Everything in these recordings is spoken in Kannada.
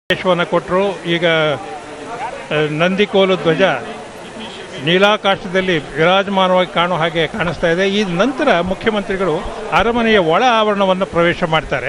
ಆದೇಶವನ್ನು ಕೊಟ್ಟರು ಈಗ ಆ, ನಂದಿಕೋಲು ಧ್ವಜ ನೀಲಾಕಾಶದಲ್ಲಿ ವಿರಾಜಮಾನವಾಗಿ ಕಾಣೋ ಹಾಗೆ ಕಾಣಿಸ್ತಾ ಇದೆ ಈ ನಂತರ ಮುಖ್ಯಮಂತ್ರಿಗಳು ಅರಮನೆಯ ಒಳ ಆವರಣವನ್ನು ಪ್ರವೇಶ ಮಾಡ್ತಾರೆ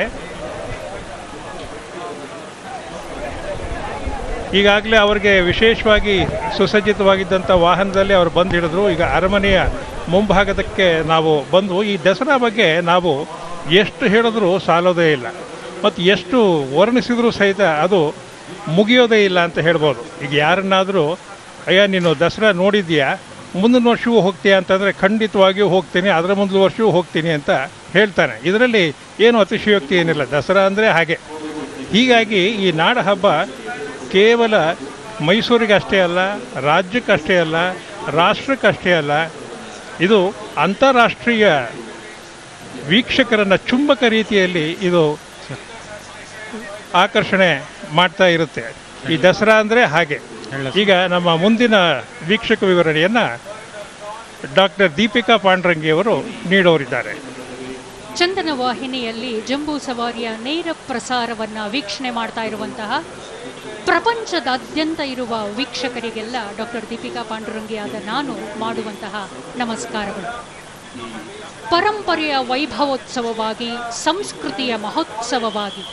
ಈಗಾಗಲೇ ಅವರಿಗೆ ವಿಶೇಷವಾಗಿ ಸುಸಜ್ಜಿತವಾಗಿದ್ದಂಥ ವಾಹನದಲ್ಲಿ ಅವರು ಬಂದು ಹಿಡಿದ್ರು ಈಗ ಅರಮನೆಯ ಮುಂಭಾಗದಕ್ಕೆ ನಾವು ಬಂದು ಈ ದಸರಾ ಬಗ್ಗೆ ನಾವು ಎಷ್ಟು ಹೇಳಿದ್ರೂ ಸಾಲೋದೇ ಇಲ್ಲ ಮತ್ತು ಎಷ್ಟು ವರ್ಣಿಸಿದರೂ ಸಹಿತ ಅದು ಮುಗಿಯೋದೇ ಇಲ್ಲ ಅಂತ ಹೇಳ್ಬೋದು ಈಗ ಯಾರನ್ನಾದರೂ ಅಯ್ಯ ನೀನು ದಸರಾ ನೋಡಿದ್ಯಾ ಮುಂದಿನ ವರ್ಷವೂ ಹೋಗ್ತೀಯಾ ಅಂತಂದರೆ ಖಂಡಿತವಾಗಿಯೂ ಹೋಗ್ತೀನಿ ಅದರ ಮುಂದಿನ ವರ್ಷವೂ ಹೋಗ್ತೀನಿ ಅಂತ ಹೇಳ್ತಾನೆ ಇದರಲ್ಲಿ ಏನು ಅತಿಶಯೋಕ್ತಿ ಏನಿಲ್ಲ ದಸರಾ ಅಂದರೆ ಹಾಗೆ ಹೀಗಾಗಿ ಈ ನಾಡ ಹಬ್ಬ ಕೇವಲ ಮೈಸೂರಿಗೆ ಅಷ್ಟೇ ಅಲ್ಲ ರಾಜ್ಯಕ್ಕಷ್ಟೇ ಅಲ್ಲ ರಾಷ್ಟ್ರಕ್ಕಷ್ಟೇ ಅಲ್ಲ ಇದು ಅಂತಾರಾಷ್ಟ್ರೀಯ ವೀಕ್ಷಕರನ್ನು ಚುಂಬಕ ರೀತಿಯಲ್ಲಿ ಇದು ಆಕರ್ಷಣೆ ಮಾಡ್ತಾ ಇರುತ್ತೆ ಈ ದಸರಾ ಅಂದರೆ ಹಾಗೆ ಈಗ ನಮ್ಮ ಮುಂದಿನ ವೀಕ್ಷಕ ವಿವರಣೆಯನ್ನು ಡಾಕ್ಟರ್ ದೀಪಿಕಾ ಪಾಂಡ್ರಂಗಿಯವರು ನೀಡೋರಿದ್ದಾರೆ ಚಂದನ ವಾಹಿನಿಯಲ್ಲಿ ಜಂಬೂ ಸವಾರಿಯ ನೇರ ಪ್ರಸಾರವನ್ನ ವೀಕ್ಷಣೆ ಮಾಡ್ತಾ ಇರುವಂತಹ ಪ್ರಪಂಚದಾದ್ಯಂತ ಇರುವ ವೀಕ್ಷಕರಿಗೆಲ್ಲ ಡಾಕ್ಟರ್ ದೀಪಿಕಾ ಪಾಂಡುರಂಗಿಯಾದ ನಾನು ಮಾಡುವಂತಹ ನಮಸ್ಕಾರಗಳು ಪರಂಪರೆಯ ವೈಭವೋತ್ಸವವಾಗಿ ಸಂಸ್ಕೃತಿಯ ಮಹೋತ್ಸವವಾಗಿ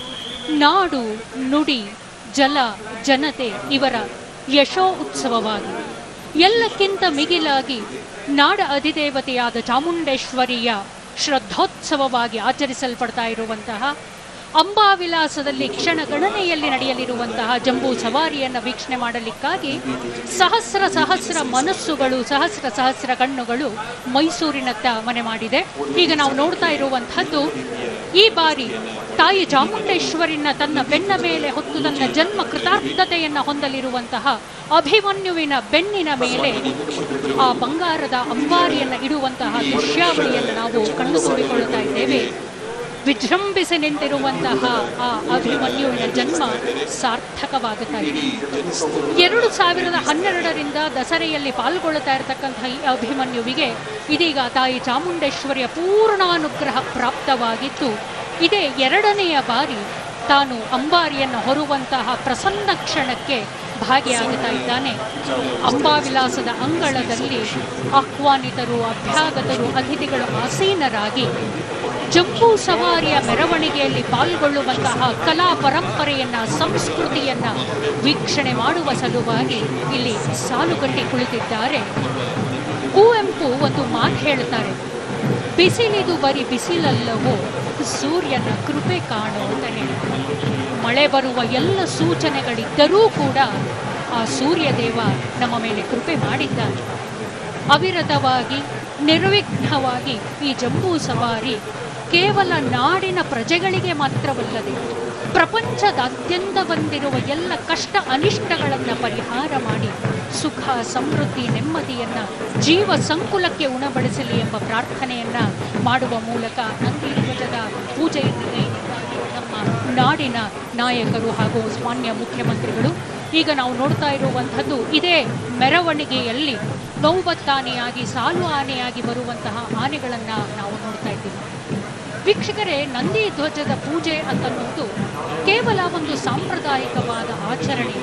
ನಾಡು ನುಡಿ ಜಲ ಜನತೆ ಇವರ ಯಶೋ ಉತ್ಸವವಾಗಿ ಎಲ್ಲಕ್ಕಿಂತ ಮಿಗಿಲಾಗಿ ನಾಡ ಅಧಿದೇವತೆಯಾದ ಚಾಮುಂಡೇಶ್ವರಿಯ ಶ್ರದ್ಧೋತ್ಸವವಾಗಿ ಆಚರಿಸಲ್ಪಡ್ತಾ ಇರುವಂತಹ ಅಂಬಾವಿಲಾಸದಲ್ಲಿ ಕ್ಷಣಗಣನೆಯಲ್ಲಿ ನಡೆಯಲಿರುವಂತಹ ಜಂಬೂ ಸವಾರಿಯನ್ನು ವೀಕ್ಷಣೆ ಮಾಡಲಿಕ್ಕಾಗಿ ಸಹಸ್ರ ಸಹಸ್ರ ಮನಸ್ಸುಗಳು ಸಹಸ್ರ ಸಹಸ್ರ ಕಣ್ಣುಗಳು ಮೈಸೂರಿನತ್ತ ಮನೆ ಮಾಡಿದೆ ಈಗ ನಾವು ನೋಡ್ತಾ ಇರುವಂತಹದ್ದು ಈ ಬಾರಿ ತಾಯಿ ಚಾಮುಂಡೇಶ್ವರಿನ ತನ್ನ ಬೆನ್ನ ಮೇಲೆ ಹೊತ್ತು ತನ್ನ ಜನ್ಮ ಕೃತಾರ್ಥತೆಯನ್ನ ಹೊಂದಲಿರುವಂತಹ ಅಭಿಮನ್ಯುವಿನ ಬೆನ್ನಿನ ಮೇಲೆ ಆ ಬಂಗಾರದ ಅಂಬಾರಿಯನ್ನು ಇಡುವಂತಹ ದೃಶ್ಯಾವಳಿಯನ್ನು ನಾವು ಕಣ್ಣು ತುಂಬಿಕೊಳ್ಳುತ್ತಾ ಇದ್ದೇವೆ ವಿಜೃಂಭಿಸಿ ನಿಂತಿರುವಂತಹ ಆ ಅಭಿಮನ್ಯುವಿನ ಜನ್ಮ ಸಾರ್ಥಕವಾಗುತ್ತಾ ಇದೆ ಎರಡು ಸಾವಿರದ ಹನ್ನೆರಡರಿಂದ ದಸರೆಯಲ್ಲಿ ಪಾಲ್ಗೊಳ್ಳುತ್ತಾ ಇರತಕ್ಕಂತಹ ಈ ಅಭಿಮನ್ಯುವಿಗೆ ಇದೀಗ ತಾಯಿ ಚಾಮುಂಡೇಶ್ವರಿಯ ಪೂರ್ಣಾನುಗ್ರಹ ಪ್ರಾಪ್ತವಾಗಿದ್ದು ಇದೇ ಎರಡನೆಯ ಬಾರಿ ತಾನು ಅಂಬಾರಿಯನ್ನು ಹೊರುವಂತಹ ಪ್ರಸನ್ನ ಕ್ಷಣಕ್ಕೆ ಭಾಗಿಯಾಗುತ್ತಾ ಇದ್ದಾನೆ ಅಂಬಾವಿಲಾಸದ ಅಂಗಳದಲ್ಲಿ ಆಹ್ವಾನಿತರು ಅಭ್ಯಾಗತರು ಅತಿಥಿಗಳು ಆಸೀನರಾಗಿ ಜಂಬೂ ಸವಾರಿಯ ಮೆರವಣಿಗೆಯಲ್ಲಿ ಪಾಲ್ಗೊಳ್ಳುವಂತಹ ಕಲಾ ಪರಂಪರೆಯನ್ನ ಸಂಸ್ಕೃತಿಯನ್ನ ವೀಕ್ಷಣೆ ಮಾಡುವ ಸಲುವಾಗಿ ಇಲ್ಲಿ ಸಾಲುಗಟ್ಟಿ ಕುಳಿತಿದ್ದಾರೆ ಕುವೆಂಪು ಒಂದು ಮಾತು ಹೇಳ್ತಾರೆ ಬಿಸಿಲಿದು ಬರೀ ಬಿಸಿಲಲ್ಲವೋ ಸೂರ್ಯನ ಕೃಪೆ ಕಾಣು ಅಂತ ಹೇಳಿ ಮಳೆ ಬರುವ ಎಲ್ಲ ಸೂಚನೆಗಳಿದ್ದರೂ ಕೂಡ ಆ ಸೂರ್ಯದೇವ ನಮ್ಮ ಮೇಲೆ ಕೃಪೆ ಮಾಡಿದ್ದಾನೆ ಅವಿರತವಾಗಿ ನಿರ್ವಿಘ್ನವಾಗಿ ಈ ಜಂಬೂ ಸವಾರಿ ಕೇವಲ ನಾಡಿನ ಪ್ರಜೆಗಳಿಗೆ ಮಾತ್ರವಲ್ಲದೆ ಪ್ರಪಂಚದಾದ್ಯಂತ ಬಂದಿರುವ ಎಲ್ಲ ಕಷ್ಟ ಅನಿಷ್ಟಗಳನ್ನು ಪರಿಹಾರ ಮಾಡಿ ಸುಖ ಸಮೃದ್ಧಿ ನೆಮ್ಮದಿಯನ್ನ ಜೀವ ಸಂಕುಲಕ್ಕೆ ಉಣಬಡಿಸಲಿ ಎಂಬ ಪ್ರಾರ್ಥನೆಯನ್ನ ಮಾಡುವ ಮೂಲಕ ನಂದಿ ಧ್ವಜದ ಪೂಜೆಯನ್ನು ಕೈಗೊಂಡಿದ್ದಾರೆ ನಮ್ಮ ನಾಡಿನ ನಾಯಕರು ಹಾಗೂ ಮಾನ್ಯ ಮುಖ್ಯಮಂತ್ರಿಗಳು ಈಗ ನಾವು ನೋಡ್ತಾ ಇರುವಂಥದ್ದು ಇದೇ ಮೆರವಣಿಗೆಯಲ್ಲಿ ನೌಬತ್ತಾನೆಯಾಗಿ ಸಾಲು ಆನೆಯಾಗಿ ಬರುವಂತಹ ಆನೆಗಳನ್ನು ನಾವು ನೋಡ್ತಾ ಇದ್ದೀವಿ ವೀಕ್ಷಕರೇ ನಂದಿ ಧ್ವಜದ ಪೂಜೆ ಅಂತನ್ನುವುದು ಕೇವಲ ಒಂದು ಸಾಂಪ್ರದಾಯಿಕವಾದ ಆಚರಣೆ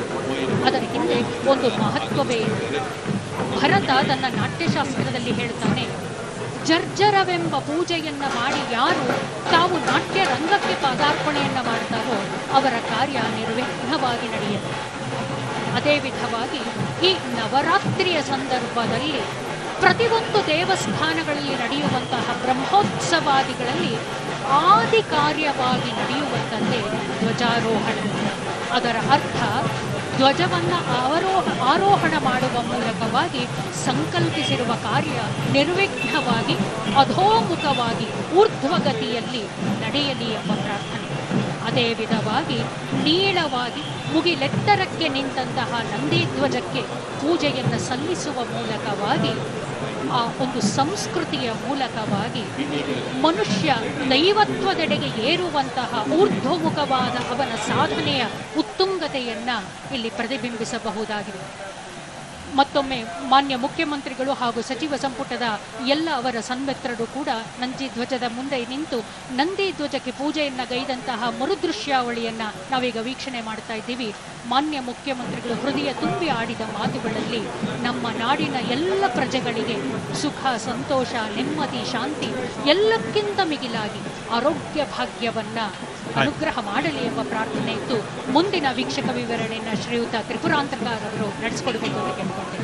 ಅದರ ಹಿಂದೆ ಒಂದು ಮಹತ್ವವೇ ಇದೆ ಭರತ ತನ್ನ ನಾಟ್ಯಶಾಸ್ತ್ರದಲ್ಲಿ ಹೇಳ್ತಾನೆ ಜರ್ಜರವೆಂಬ ಪೂಜೆಯನ್ನ ಮಾಡಿ ಯಾರು ತಾವು ನಾಟ್ಯ ರಂಗಕ್ಕೆ ಪದಾರ್ಪಣೆಯನ್ನ ಮಾಡ್ತಾರೋ ಅವರ ಕಾರ್ಯ ನಿರ್ವಿಘ್ನವಾಗಿ ನಡೆಯುತ್ತೆ ಅದೇ ವಿಧವಾಗಿ ಈ ನವರಾತ್ರಿಯ ಸಂದರ್ಭದಲ್ಲಿ ಪ್ರತಿಯೊಂದು ದೇವಸ್ಥಾನಗಳಲ್ಲಿ ನಡೆಯುವಂತಹ ಬ್ರಹ್ಮೋತ್ಸವಾದಿಗಳಲ್ಲಿ ಆದಿ ಕಾರ್ಯವಾಗಿ ನಡೆಯುವಂಥದ್ದೇ ಧ್ವಜಾರೋಹಣ ಅದರ ಅರ್ಥ ಧ್ವಜವನ್ನು ಆರೋಹ ಆರೋಹಣ ಮಾಡುವ ಮೂಲಕವಾಗಿ ಸಂಕಲ್ಪಿಸಿರುವ ಕಾರ್ಯ ನಿರ್ವಿಘ್ನವಾಗಿ ಅಧೋಮುಖವಾಗಿ ಊರ್ಧ್ವಗತಿಯಲ್ಲಿ ನಡೆಯಲಿ ಎಂಬ ಪ್ರಾರ್ಥನೆ ಅದೇ ವಿಧವಾಗಿ ನೀಳವಾಗಿ ಮುಗಿಲೆತ್ತರಕ್ಕೆ ನಿಂತಹ ನಂದಿ ಧ್ವಜಕ್ಕೆ ಪೂಜೆಯನ್ನು ಸಲ್ಲಿಸುವ ಮೂಲಕವಾಗಿ ಆ ಒಂದು ಸಂಸ್ಕೃತಿಯ ಮೂಲಕವಾಗಿ ಮನುಷ್ಯ ದೈವತ್ವದೆಡೆಗೆ ಏರುವಂತಹ ಊರ್ಧ್ವಮುಖವಾದ ಅವನ ಸಾಧನೆಯ ಉತ್ತುಂಗತೆಯನ್ನ ಇಲ್ಲಿ ಪ್ರತಿಬಿಂಬಿಸಬಹುದಾಗಿದೆ ಮತ್ತೊಮ್ಮೆ ಮಾನ್ಯ ಮುಖ್ಯಮಂತ್ರಿಗಳು ಹಾಗೂ ಸಚಿವ ಸಂಪುಟದ ಎಲ್ಲ ಅವರ ಸನ್ಮಿತ್ರರು ಕೂಡ ನಂದಿ ಧ್ವಜದ ಮುಂದೆ ನಿಂತು ನಂದಿ ಧ್ವಜಕ್ಕೆ ಪೂಜೆಯನ್ನ ಗೈದಂತಹ ಮರುದೃಶ್ಯಾವಳಿಯನ್ನ ನಾವೀಗ ವೀಕ್ಷಣೆ ಮಾಡ್ತಾ ಇದ್ದೀವಿ ಮಾನ್ಯ ಮುಖ್ಯಮಂತ್ರಿಗಳು ಹೃದಯ ತುಂಬಿ ಆಡಿದ ಮಾತುಗಳಲ್ಲಿ ನಮ್ಮ ನಾಡಿನ ಎಲ್ಲ ಪ್ರಜೆಗಳಿಗೆ ಸುಖ ಸಂತೋಷ ನೆಮ್ಮದಿ ಶಾಂತಿ ಎಲ್ಲಕ್ಕಿಂತ ಮಿಗಿಲಾಗಿ ಆರೋಗ್ಯ ಭಾಗ್ಯವನ್ನ ಅನುಗ್ರಹ ಮಾಡಲಿ ಎಂಬ ಪ್ರಾರ್ಥನೆ ಇತ್ತು ಮುಂದಿನ ವೀಕ್ಷಕ ವಿವರಣೆಯನ್ನ ಶ್ರೀಯುತ ತ್ರಿಪುರಾಂತರ್ಗಾರ್ ಅವರು ನಡೆಸಿಕೊಡ್ಬೇಕು ಅಂತ ಕೇಳ್ಕೊಳ್ತೇನೆ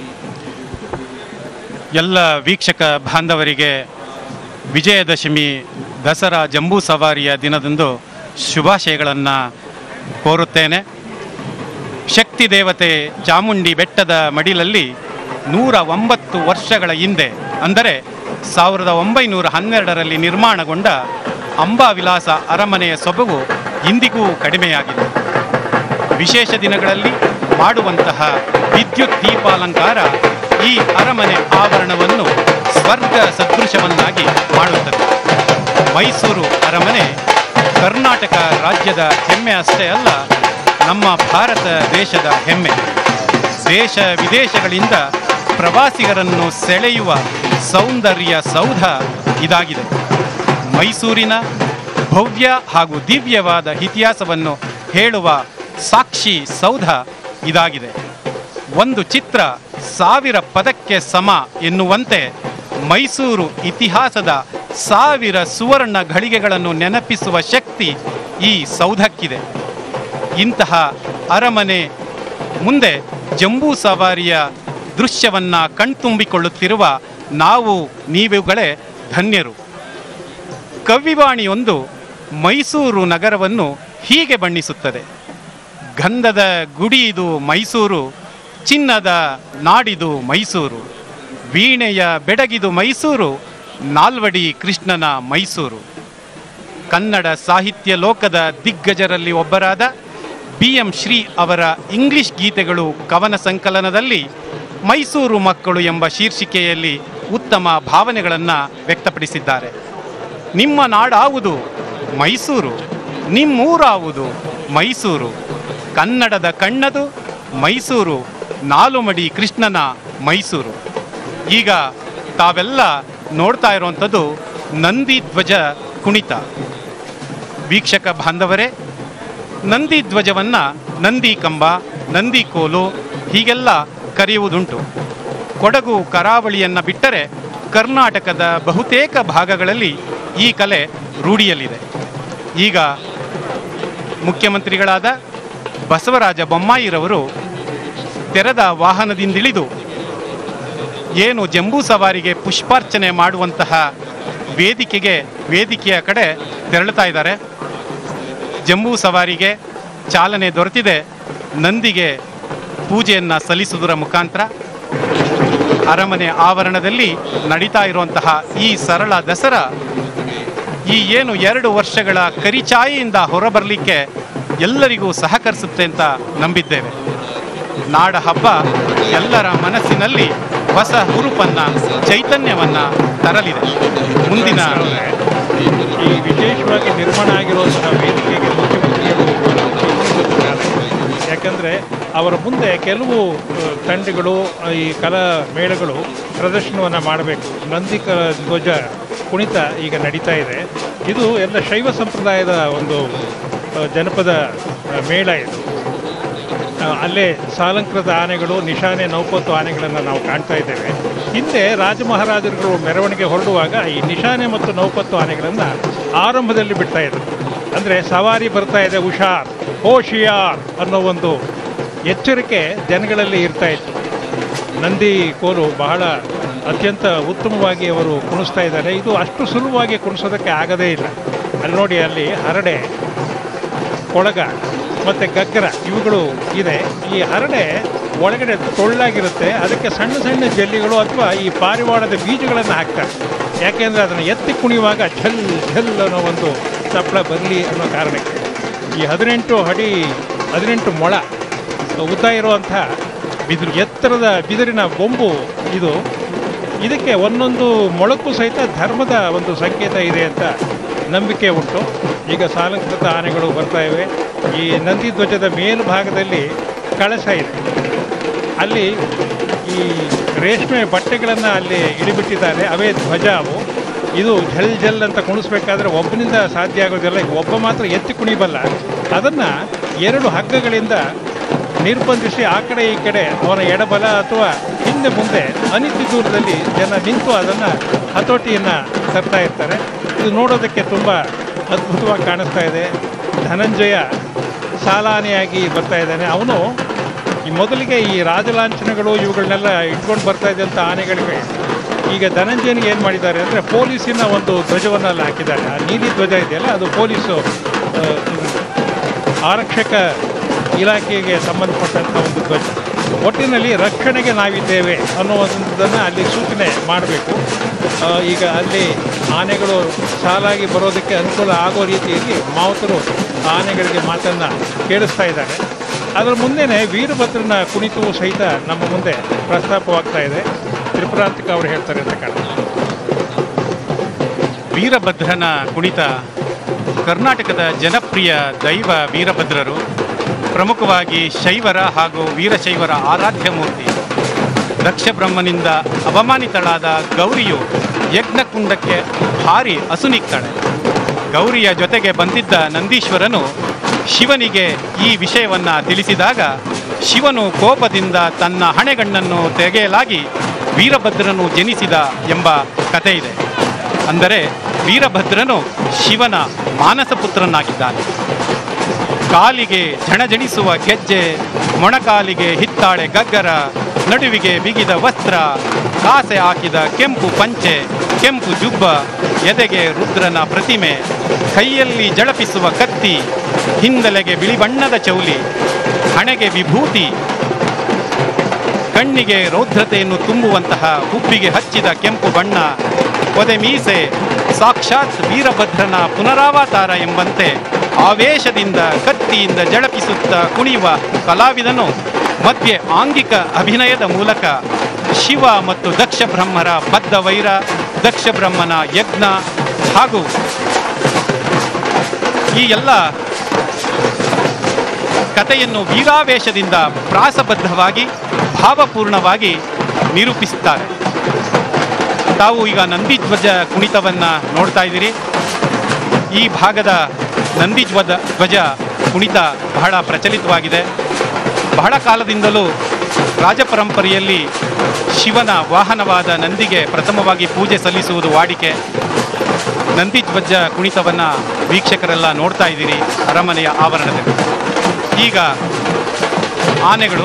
ಎಲ್ಲ ವೀಕ್ಷಕ ಬಾಂಧವರಿಗೆ ವಿಜಯದಶಮಿ ದಸರಾ ಜಂಬೂ ಸವಾರಿಯ ದಿನದಂದು ಶುಭಾಶಯಗಳನ್ನು ಕೋರುತ್ತೇನೆ ಶಕ್ತಿ ದೇವತೆ ಚಾಮುಂಡಿ ಬೆಟ್ಟದ ಮಡಿಲಲ್ಲಿ ನೂರ ಒಂಬತ್ತು ವರ್ಷಗಳ ಹಿಂದೆ ಅಂದರೆ ಸಾವಿರದ ಒಂಬೈನೂರ ಹನ್ನೆರಡರಲ್ಲಿ ನಿರ್ಮಾಣಗೊಂಡ ಅಂಬಾವಿಲಾಸ ಅರಮನೆಯ ಸೊಬಗು ಇಂದಿಗೂ ಕಡಿಮೆಯಾಗಿದೆ ವಿಶೇಷ ದಿನಗಳಲ್ಲಿ ಮಾಡುವಂತಹ ವಿದ್ಯುತ್ ದೀಪಾಲಂಕಾರ ಈ ಅರಮನೆ ಆವರಣವನ್ನು ಸ್ವರ್ಗ ಸದೃಶವನ್ನಾಗಿ ಮಾಡುತ್ತದೆ ಮೈಸೂರು ಅರಮನೆ ಕರ್ನಾಟಕ ರಾಜ್ಯದ ಹೆಮ್ಮೆ ಅಷ್ಟೇ ಅಲ್ಲ ನಮ್ಮ ಭಾರತ ದೇಶದ ಹೆಮ್ಮೆ ದೇಶ ವಿದೇಶಗಳಿಂದ ಪ್ರವಾಸಿಗರನ್ನು ಸೆಳೆಯುವ ಸೌಂದರ್ಯ ಸೌಧ ಇದಾಗಿದೆ ಮೈಸೂರಿನ ಭವ್ಯ ಹಾಗೂ ದಿವ್ಯವಾದ ಇತಿಹಾಸವನ್ನು ಹೇಳುವ ಸಾಕ್ಷಿ ಸೌಧ ಇದಾಗಿದೆ ಒಂದು ಚಿತ್ರ ಸಾವಿರ ಪದಕ್ಕೆ ಸಮ ಎನ್ನುವಂತೆ ಮೈಸೂರು ಇತಿಹಾಸದ ಸಾವಿರ ಸುವರ್ಣ ಘಳಿಗೆಗಳನ್ನು ನೆನಪಿಸುವ ಶಕ್ತಿ ಈ ಸೌಧಕ್ಕಿದೆ ಇಂತಹ ಅರಮನೆ ಮುಂದೆ ಜಂಬೂ ಸವಾರಿಯ ದೃಶ್ಯವನ್ನ ಕಣ್ತುಂಬಿಕೊಳ್ಳುತ್ತಿರುವ ನಾವು ನೀವುಗಳೇ ಧನ್ಯರು ಕವಿವಾಣಿಯೊಂದು ಮೈಸೂರು ನಗರವನ್ನು ಹೀಗೆ ಬಣ್ಣಿಸುತ್ತದೆ ಗಂಧದ ಗುಡಿ ಇದು ಮೈಸೂರು ಚಿನ್ನದ ನಾಡಿದು ಮೈಸೂರು ವೀಣೆಯ ಬೆಡಗಿದು ಮೈಸೂರು ನಾಲ್ವಡಿ ಕೃಷ್ಣನ ಮೈಸೂರು ಕನ್ನಡ ಸಾಹಿತ್ಯ ಲೋಕದ ದಿಗ್ಗಜರಲ್ಲಿ ಒಬ್ಬರಾದ ಬಿ ಎಂ ಶ್ರೀ ಅವರ ಇಂಗ್ಲಿಷ್ ಗೀತೆಗಳು ಕವನ ಸಂಕಲನದಲ್ಲಿ ಮೈಸೂರು ಮಕ್ಕಳು ಎಂಬ ಶೀರ್ಷಿಕೆಯಲ್ಲಿ ಉತ್ತಮ ಭಾವನೆಗಳನ್ನು ವ್ಯಕ್ತಪಡಿಸಿದ್ದಾರೆ ನಿಮ್ಮ ನಾಡಾವುದು ಮೈಸೂರು ನಿಮ್ಮೂರಾವುದು ಮೈಸೂರು ಕನ್ನಡದ ಕಣ್ಣದು ಮೈಸೂರು ನಾಲುಮಡಿ ಕೃಷ್ಣನ ಮೈಸೂರು ಈಗ ತಾವೆಲ್ಲ ನೋಡ್ತಾ ಇರುವಂಥದ್ದು ನಂದಿ ಧ್ವಜ ಕುಣಿತ ವೀಕ್ಷಕ ಬಾಂಧವರೇ ನಂದಿ ಧ್ವಜವನ್ನು ನಂದಿ ಕಂಬ ನಂದಿ ಕೋಲು ಹೀಗೆಲ್ಲ ಕರೆಯುವುದುಂಟು ಕೊಡಗು ಕರಾವಳಿಯನ್ನು ಬಿಟ್ಟರೆ ಕರ್ನಾಟಕದ ಬಹುತೇಕ ಭಾಗಗಳಲ್ಲಿ ಈ ಕಲೆ ರೂಢಿಯಲ್ಲಿದೆ ಈಗ ಮುಖ್ಯಮಂತ್ರಿಗಳಾದ ಬಸವರಾಜ ಬೊಮ್ಮಾಯಿರವರು ತೆರೆದ ವಾಹನದಿಂದಿಳಿದು ಏನು ಜಂಬೂ ಸವಾರಿಗೆ ಪುಷ್ಪಾರ್ಚನೆ ಮಾಡುವಂತಹ ವೇದಿಕೆಗೆ ವೇದಿಕೆಯ ಕಡೆ ತೆರಳುತ್ತಾ ಇದ್ದಾರೆ ಜಂಬೂ ಸವಾರಿಗೆ ಚಾಲನೆ ದೊರೆತಿದೆ ನಂದಿಗೆ ಪೂಜೆಯನ್ನು ಸಲ್ಲಿಸುವುದರ ಮುಖಾಂತರ ಅರಮನೆ ಆವರಣದಲ್ಲಿ ನಡೀತಾ ಇರುವಂತಹ ಈ ಸರಳ ದಸರಾ ಈ ಏನು ಎರಡು ವರ್ಷಗಳ ಕರಿಚಾಯಿಯಿಂದ ಹೊರಬರಲಿಕ್ಕೆ ಎಲ್ಲರಿಗೂ ಸಹಕರಿಸುತ್ತೆ ಅಂತ ನಂಬಿದ್ದೇವೆ ನಾಡ ಹಬ್ಬ ಎಲ್ಲರ ಮನಸ್ಸಿನಲ್ಲಿ ಹೊಸ ಹುರುಪನ್ನ ಚೈತನ್ಯವನ್ನ ತರಲಿದೆ ಮುಂದಿನ ಈ ವಿಶೇಷವಾಗಿ ನಿರ್ಮಾಣ ಆಗಿರುವಂತಹ ವೇದಿಕೆಗೆ ಮುಖ್ಯಮಂತ್ರಿಗಳು ಬಂದಿದ್ದಾರೆ. ಯಾಕಂದ್ರೆ ಅವರ ಮುಂದೆ ಕೆಲವು ಆ, ತಂಡಗಳು ಆ, ಈ ಕಲಾ ಮೇಳಗಳು ಪ್ರದರ್ಶನವನ್ನು ಮಾಡಬೇಕು ನಂದಿ ಕ ಧ್ವಜ ಕುಣಿತ ಈಗ ನಡೀತಾ ಇದೆ ಇದು ಎಲ್ಲ ಶೈವ ಸಂಪ್ರದಾಯದ ಒಂದು ಆ, ಜನಪದ ಆ, ಮೇಳ ಇದು ಆ, ಅಲ್ಲೇ ಸಾಲಂಕೃತ ಆನೆಗಳು ನಿಶಾನೆ ನೌಪತ್ತು ಆನೆಗಳನ್ನು ನಾವು ಕಾಣ್ತಾ ಇದ್ದೇವೆ ಹಿಂದೆ ರಾಜ ಮಹಾರಾಜರುಗಳು ಮೆರವಣಿಗೆ ಹೊರಡುವಾಗ ಈ ನಿಶಾನೆ ಮತ್ತು ನೌಪತ್ತು ಆನೆಗಳನ್ನು ಆರಂಭದಲ್ಲಿ ಬಿಡ್ತಾ ಇದ್ರು ಅಂದರೆ ಸವಾರಿ ಬರ್ತಾ ಇದೆ ಹುಷಾರ್ ಹೋಶಿಯಾರ್ ಅನ್ನೋ ಒಂದು ಎಚ್ಚರಿಕೆ ಜನಗಳಲ್ಲಿ ಇರ್ತಾ ಇತ್ತು ನಂದಿ ಕೋಲು ಬಹಳ ಅತ್ಯಂತ ಉತ್ತಮವಾಗಿ ಅವರು ಕುಣಿಸ್ತಾ ಇದ್ದಾರೆ ಇದು ಅಷ್ಟು ಸುಲಭವಾಗಿ ಕುಣಿಸೋದಕ್ಕೆ ಆಗದೇ ಇಲ್ಲ ಅಲ್ಲಿ ನೋಡಿ ಅಲ್ಲಿ ಹರಡೆ ಕೊಳಗ ಮತ್ತು ಗಗ್ಗರ ಇವುಗಳು ಇದೆ ಈ ಹರಡೆ ಒಳಗಡೆ ಟೊಳ್ಳಾಗಿರುತ್ತೆ ಅದಕ್ಕೆ ಸಣ್ಣ ಸಣ್ಣ ಜಲ್ಲಿಗಳು ಅಥವಾ ಈ ಪಾರಿವಾಳದ ಬೀಜಗಳನ್ನು ಹಾಕ್ತಾರೆ ಯಾಕೆಂದರೆ ಅದನ್ನು ಎತ್ತಿ ಕುಣಿಯುವಾಗ ಝಲ್ ಝಲ್ ಅನ್ನೋ ಒಂದು ಸಪ್ಪಳ ಬರಲಿ ಅನ್ನೋ ಕಾರಣಕ್ಕೆ ಈ ಹದಿನೆಂಟು ಅಡಿ ಹದಿನೆಂಟು ಮೊಳ ಉದ್ದ ಇರುವಂಥ ಬಿದಿರು ಎತ್ತರದ ಬಿದಿರಿನ ಬೊಂಬು ಇದು ಇದಕ್ಕೆ ಒಂದೊಂದು ಮೊಳಕ್ಕೂ ಸಹಿತ ಧರ್ಮದ ಒಂದು ಸಂಕೇತ ಇದೆ ಅಂತ ನಂಬಿಕೆ ಉಂಟು ಈಗ ಸಾಲಂಕೃತ ಆನೆಗಳು ಬರ್ತಾ ಇವೆ ಈ ನಂದಿ ಧ್ವಜದ ಮೇಲ್ಭಾಗದಲ್ಲಿ ಕಳಶ ಇದೆ ಅಲ್ಲಿ ಈ ರೇಷ್ಮೆ ಬಟ್ಟೆಗಳನ್ನು ಅಲ್ಲಿ ಇಳಿಬಿಟ್ಟಿದ್ದಾರೆ ಅವೇ ಧ್ವಜ ಅವು ಇದು ಝಲ್ ಝಲ್ ಅಂತ ಕುಣಿಸ್ಬೇಕಾದ್ರೆ ಒಬ್ಬನಿಂದ ಸಾಧ್ಯ ಆಗೋದಿಲ್ಲ ಈಗ ಒಬ್ಬ ಮಾತ್ರ ಎತ್ತಿ ಕುಣಿಬಲ್ಲ ಅದನ್ನು ಎರಡು ಹಗ್ಗಗಳಿಂದ ನಿರ್ಬಂಧಿಸಿ ಆ ಕಡೆ ಈ ಕಡೆ ಅವನ ಎಡಬಲ ಅಥವಾ ಹಿಂದೆ ಮುಂದೆ ಅನಿತ್ಯ ದೂರದಲ್ಲಿ ಜನ ನಿಂತು ಅದನ್ನು ಹತೋಟಿಯನ್ನು ತರ್ತಾ ಇರ್ತಾರೆ ಇದು ನೋಡೋದಕ್ಕೆ ತುಂಬ ಅದ್ಭುತವಾಗಿ ಕಾಣಿಸ್ತಾ ಇದೆ ಧನಂಜಯ ಸಾಲಾನೆಯಾಗಿ ಬರ್ತಾ ಇದ್ದಾನೆ ಅವನು ಈ ಮೊದಲಿಗೆ ಈ ರಾಜಲಾಂಛನಗಳು ಇವುಗಳನ್ನೆಲ್ಲ ಇಟ್ಕೊಂಡು ಬರ್ತಾ ಇದ್ದಂಥ ಆನೆಗಳಿಗೆ ಈಗ ಧನಂಜಯನಿಗೆ ಏನು ಮಾಡಿದ್ದಾರೆ ಅಂದರೆ ಪೊಲೀಸಿನ ಒಂದು ಧ್ವಜವನ್ನು ಅಲ್ಲಿ ಹಾಕಿದ್ದಾರೆ ಆ ನೀಲಿ ಧ್ವಜ ಇದೆಯಲ್ಲ ಅದು ಪೊಲೀಸು ಆ, ಆರಕ್ಷಕ ಇಲಾಖೆಗೆ ಸಂಬಂಧಪಟ್ಟಂಥ ಒಂದು ಧ್ವಜ ಒಟ್ಟಿನಲ್ಲಿ ರಕ್ಷಣೆಗೆ ನಾವಿದ್ದೇವೆ ಅನ್ನುವಂಥದ್ದನ್ನು ಅಲ್ಲಿ ಸೂಚನೆ ಮಾಡಬೇಕು ಈಗ ಅಲ್ಲಿ ಆನೆಗಳು ಸಾಲಾಗಿ ಬರೋದಕ್ಕೆ ಅನುಕೂಲ ಆಗೋ ರೀತಿಯಲ್ಲಿ ಮಾವುತರು ಆನೆಗಳಿಗೆ ಮಾತನ್ನು ಕೇಳಿಸ್ತಾ ಇದ್ದಾರೆ ಅದರ ಮುಂದೆನೇ ವೀರಭದ್ರನ ಕುಣಿತವು ಸಹಿತ ನಮ್ಮ ಮುಂದೆ ಪ್ರಸ್ತಾಪವಾಗ್ತಾ ಇದೆ ತ್ರಿಪುರಾಂತಿಕ ಅವರು ಹೇಳ್ತಾರೆ ಅಂತ ಕಾಣುತ್ತೆ ವೀರಭದ್ರನ ಕುಣಿತ ಕರ್ನಾಟಕದ ಜನಪ್ರಿಯ ದೈವ ವೀರಭದ್ರರು ಪ್ರಮುಖವಾಗಿ ಶೈವರ ಹಾಗೂ ವೀರಶೈವರ ಆರಾಧ್ಯ ಮೂರ್ತಿ ದಕ್ಷ ಬ್ರಹ್ಮನಿಂದ ಅವಮಾನಿತಳಾದ ಗೌರಿಯು ಯಜ್ಞಕುಂಡಕ್ಕೆ ಹಾರಿ ಅಸುನಿಕ್ತಾಳೆ ಗೌರಿಯ ಜೊತೆಗೆ ಬಂದಿದ್ದ ನಂದೀಶ್ವರನು ಶಿವನಿಗೆ ಈ ವಿಷಯವನ್ನ ತಿಳಿಸಿದಾಗ ಶಿವನು ಕೋಪದಿಂದ ತನ್ನ ಹಣೆಗಣ್ಣನ್ನು ತೆಗೆಯಲಾಗಿ ವೀರಭದ್ರನು ಜನಿಸಿದ ಎಂಬ ಕಥೆ ಇದೆ ಅಂದರೆ ವೀರಭದ್ರನು ಶಿವನ ಮಾನಸ ಪುತ್ರನಾಗಿದ್ದಾನೆ ಕಾಲಿಗೆ ಝಣಝಣಿಸುವ ಗೆಜ್ಜೆ ಮೊಣಕಾಲಿಗೆ ಹಿತ್ತಾಳೆ ಗಗ್ಗರ ನಡುವಿಗೆ ಬಿಗಿದ ವಸ್ತ್ರ ಕಾಸೆ ಹಾಕಿದ ಕೆಂಪು ಪಂಚೆ ಕೆಂಪು ಜುಬ್ಬ ಎದೆಗೆ ರುದ್ರನ ಪ್ರತಿಮೆ ಕೈಯಲ್ಲಿ ಜಳಪಿಸುವ ಕತ್ತಿ ಹಿಂದಲೆಗೆ ಬಿಳಿ ಬಣ್ಣದ ಚೌಲಿ ಹಣೆಗೆ ವಿಭೂತಿ ಕಣ್ಣಿಗೆ ರೌದ್ರತೆಯನ್ನು ತುಂಬುವಂತಹ ಹುಬ್ಬಿಗೆ ಹಚ್ಚಿದ ಕೆಂಪು ಬಣ್ಣ ಪೊದೆ ಮೀಸೆ ಸಾಕ್ಷಾತ್ ವೀರಭದ್ರನ ಪುನರಾವತಾರ ಎಂಬಂತೆ ಆವೇಶದಿಂದ ಕತ್ತಿಯಿಂದ ಜಳಪಿಸುತ್ತಾ ಕುಣಿಯುವ ಕಲಾವಿದನು ಮಧ್ಯೆ ಆಂಗಿಕ ಅಭಿನಯದ ಮೂಲಕ ಶಿವ ಮತ್ತು ದಕ್ಷ ಬ್ರಹ್ಮರ ಬದ್ಧ ವೈರ ದಕ್ಷ ಬ್ರಹ್ಮನ ಯಜ್ಞ ಹಾಗೂ ಈ ಎಲ್ಲ ಕಥೆಯನ್ನು ವೀರಾವೇಶದಿಂದ ಪ್ರಾಸಬದ್ಧವಾಗಿ ಭಾವಪೂರ್ಣವಾಗಿ ನಿರೂಪಿಸುತ್ತಾರೆ ತಾವು ಈಗ ನಂದಿಧ್ವಜ ಕುಣಿತವನ್ನು ನೋಡ್ತಾ ಇದ್ದೀರಿ ಈ ಭಾಗದ ನಂದಿಧ್ವಜ ಧ್ವಜ ಕುಣಿತ ಬಹಳ ಪ್ರಚಲಿತವಾಗಿದೆ ಬಹಳ ಕಾಲದಿಂದಲೂ ರಾಜಪರಂಪರೆಯಲ್ಲಿ ಶಿವನ ವಾಹನವಾದ ನಂದಿಗೆ ಪ್ರಥಮವಾಗಿ ಪೂಜೆ ಸಲ್ಲಿಸುವುದು ವಾಡಿಕೆ ನಂದಿಧ್ವಜ ಕುಣಿತವನ್ನು ವೀಕ್ಷಕರೆಲ್ಲ ನೋಡ್ತಾ ಇದ್ದೀರಿ ಅರಮನೆಯ ಆವರಣದಲ್ಲಿ ಈಗ ಆನೆಗಳು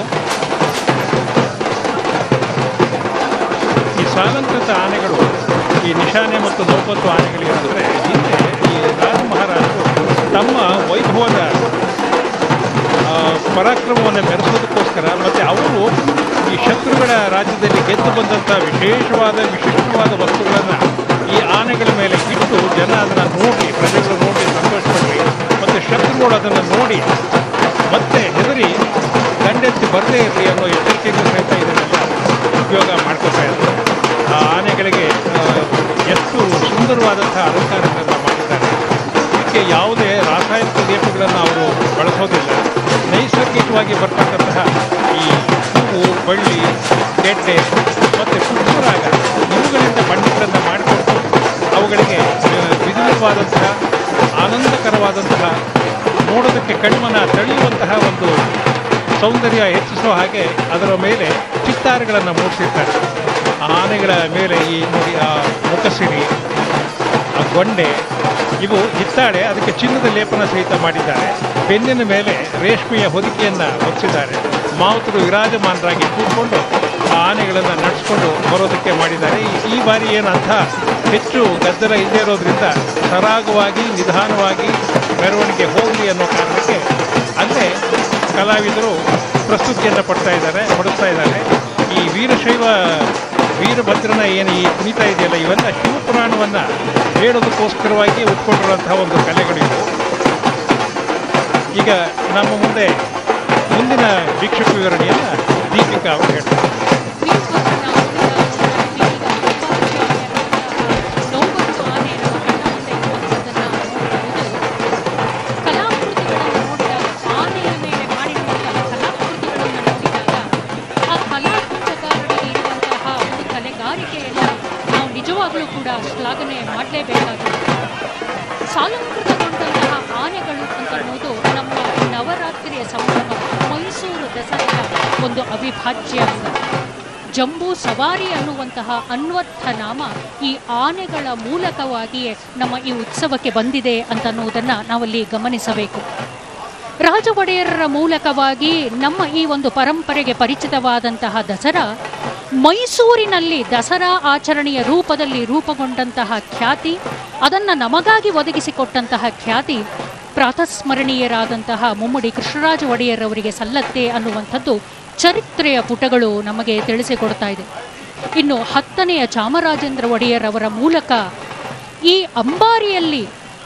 ಈ ಸಾಲಂಕೃತ ಆನೆಗಳು ಈ ನಿಶಾನೆ ಮತ್ತು ನೌಪತ್ತು ಆನೆಗಳಿಗಾದರೆ ಹಿಂದೆ ಈ ರಾಜ ಮಹಾರಾಜರು ತಮ್ಮ ವೈಭವದ ಆ, ಪರಾಕ್ರಮವನ್ನು ಮೆರೆಸೋದಕ್ಕೋಸ್ಕರ ಮತ್ತು ಅವರು ಈ ಶತ್ರುಗಳ ರಾಜ್ಯದಲ್ಲಿ ಗೆದ್ದು ಬಂದಂಥ ವಿಶೇಷವಾದ ವಿಶಿಷ್ಟವಾದ ವಸ್ತುಗಳನ್ನು ಈ ಆನೆಗಳ ಮೇಲೆ ಇಟ್ಟು ಜನ ಅದನ್ನು ನೋಡಿ ಪ್ರಜೆಗಳು ನೋಡಿ ಸಂತೋಷಪಡಲಿ ಮತ್ತು ಶತ್ರುಗಳು ಅದನ್ನು ನೋಡಿ ಮತ್ತೆ ಹೆದರಿ ಗಂಡೆತ್ತಿ ಬರದೇ ಇರಲಿ ಅನ್ನೋ ಎಚ್ಚರಿಕೆಯನ್ನು ಸಹಿತ ಇದನ್ನೆಲ್ಲ ಉಪಯೋಗ ಮಾಡ್ಕೋತಾ ಇದ್ದಾರೆ ಆ ಆನೆಗಳಿಗೆ ಆ, ಎಷ್ಟು ಸುಂದರವಾದಂಥ ಅಲಂಕಾರಗಳನ್ನು ಮಾಡಿದ್ದಾರೆ ಇದಕ್ಕೆ ಯಾವುದೇ ರಾಸಾಯನಿಕ ಲೇಪಗಳನ್ನು ಅವರು ಬಳಸೋದಿಲ್ಲ ನೈಸರ್ಗಿಕವಾಗಿ ಬರ್ತಕ್ಕಂತಹ ಈ ಹೂವು ಬಳ್ಳಿ ಗೆಡ್ಡೆ ಮತ್ತು ಪುಷ್ಪರಾಗ ಇವುಗಳಿಂದ ಬಣ್ಣಗಳನ್ನು ಮಾಡಿಕೊಟ್ಟು ಅವುಗಳಿಗೆ ಆ, ವಿಧವಿಧವಾದಂತಹ ಆನಂದಕರವಾದಂತಹ ನೋಡೋದಕ್ಕೆ ಕಣ್ಮನ ತಳೆಯುವಂತಹ ಒಂದು ಸೌಂದರ್ಯ ಹೆಚ್ಚಿಸುವ ಹಾಗೆ ಅದರ ಮೇಲೆ ಚಿತ್ತಾರಗಳನ್ನು ಮೂಡಿಸಿರ್ತಾರೆ ಆ ಆನೆಗಳ ಮೇಲೆ ಈ ನೋಡಿ ಆ ಮುಖಸಿರಿ ಆ ಗೊಂಡೆ ಇವು ಹಿತ್ತಾಳೆ ಅದಕ್ಕೆ ಚಿನ್ನದ ಲೇಪನ ಸಹಿತ ಮಾಡಿದ್ದಾರೆ ಬೆನ್ನಿನ ಮೇಲೆ ರೇಷ್ಮೆಯ ಹೊದಿಕೆಯನ್ನು ಹೊಚ್ಚಿದ್ದಾರೆ ಮಾವುತರು ವಿರಾಜಮಾನರಾಗಿ ಕೂತ್ಕೊಂಡು ಆ ಆನೆಗಳನ್ನು ನಡೆಸ್ಕೊಂಡು ಬರೋದಕ್ಕೆ ಮಾಡಿದ್ದಾರೆ ಈ- ಈ ಬಾರಿ ಏನಂತ ಹೆಚ್ಚು ಗದ್ದಲ ಇಲ್ಲದೇ ಇರೋದ್ರಿಂದ ಸರಾಗವಾಗಿ ನಿಧಾನವಾಗಿ ಮೆರವಣಿಗೆ ಹೋಗಲಿ ಅನ್ನೋ ಕಾರಣಕ್ಕೆ ಅಲ್ಲೇ ಕಲಾವಿದರು ಪ್ರಸ್ತುತಿಯನ್ನು ಪಡ್ತಾ ಇದ್ದಾರೆ ಪಡಿಸ್ತಾ ಇದ್ದಾರೆ ಈ ವೀರಶೈವ ವೀರಭದ್ರನ ಏನು ಈ ಕುಣಿತ ಇದೆಯಲ್ಲ ಇವೆಲ್ಲ ಶಿವಪುರಾಣವನ್ನು ಹೇಳೋದಕ್ಕೋಸ್ಕರವಾಗಿ ಉಟ್ಕೊಂಡಿರುವಂತಹ ಒಂದು ಕಲೆಗಳಿವು ಈಗ ನಮ್ಮ ಮುಂದೆ ಮುಂದಿನ ವೀಕ್ಷಕ ವಿವರಣೆಯನ್ನು ದೀಪಿಕಾ ಅವರು ಹೇಳ್ತಾರೆ ವೀರಭದ್ರನ ನೌಬತ್ತು ಆನೆಯನ್ನು ಕಣ್ಣ ಮುಂದೆ ಇರುವಂಥದ್ದನ್ನ ನೋಡಬಹುದು ಕಲಾಕೃತಿಗಳನ್ನು ನೋಡಿದಾಗ ಆನೆಯ ಮೇಲೆ ಮಾಡಿರುವಂತಹ ಕಲಾಕೃತಿಗಳನ್ನು ನೋಡಿದಾಗ ಆ ಶ್ಲಾಘನೆ ಮಾಡಲೇಬೇಕಾಗಿದೆ ಸಾಲಂಕೃತಗೊಂಡಂತಹ ಆನೆಗಳು ಅಂತ ಅನ್ನೋದು ನಮ್ಮ ನವರಾತ್ರಿಯ ಸಂಭ್ರಮ ಮೈಸೂರು ದಸರೆಯ ಒಂದು ಅವಿಭಾಜ್ಯ ಅಂಗ ಜಂಬೂ ಸವಾರಿ ಅನ್ನುವಂತಹ ಅನ್ವರ್ಥ ನಾಮ ಈ ಆನೆಗಳ ಮೂಲಕವಾಗಿಯೇ ನಮ್ಮ ಈ ಉತ್ಸವಕ್ಕೆ ಬಂದಿದೆ ಅಂತನ್ನುವುದನ್ನು ನಾವಲ್ಲಿ ಗಮನಿಸಬೇಕು ರಾಜ ಒಡೆಯರರ ಮೂಲಕವಾಗಿ ನಮ್ಮ ಈ ಒಂದು ಪರಂಪರೆಗೆ ಪರಿಚಿತವಾದಂತಹ ದಸರಾ ಮೈಸೂರಿನಲ್ಲಿ ದಸರಾ ಆಚರಣೆಯ ರೂಪದಲ್ಲಿ ರೂಪುಗೊಂಡಂತಹ ಖ್ಯಾತಿ ಅದನ್ನು ನಮಗಾಗಿ ಒದಗಿಸಿಕೊಟ್ಟಂತಹ ಖ್ಯಾತಿ ಪ್ರಾತಸ್ಮರಣೀಯರಾದಂತಹ ಮುಮ್ಮಡಿ ಕೃಷ್ಣರಾಜ ಒಡೆಯರವರಿಗೆ ಸಲ್ಲತ್ತೆ ಅನ್ನುವಂಥದ್ದು ಚರಿತ್ರೆಯ ಪುಟಗಳು ನಮಗೆ ತಿಳಿಸಿಕೊಡ್ತಾ ಇದೆ ಇನ್ನು ಹತ್ತನೆಯ ಚಾಮರಾಜೇಂದ್ರ ಒಡೆಯರವರ ಮೂಲಕ ಈ ಅಂಬಾರಿಯಲ್ಲಿ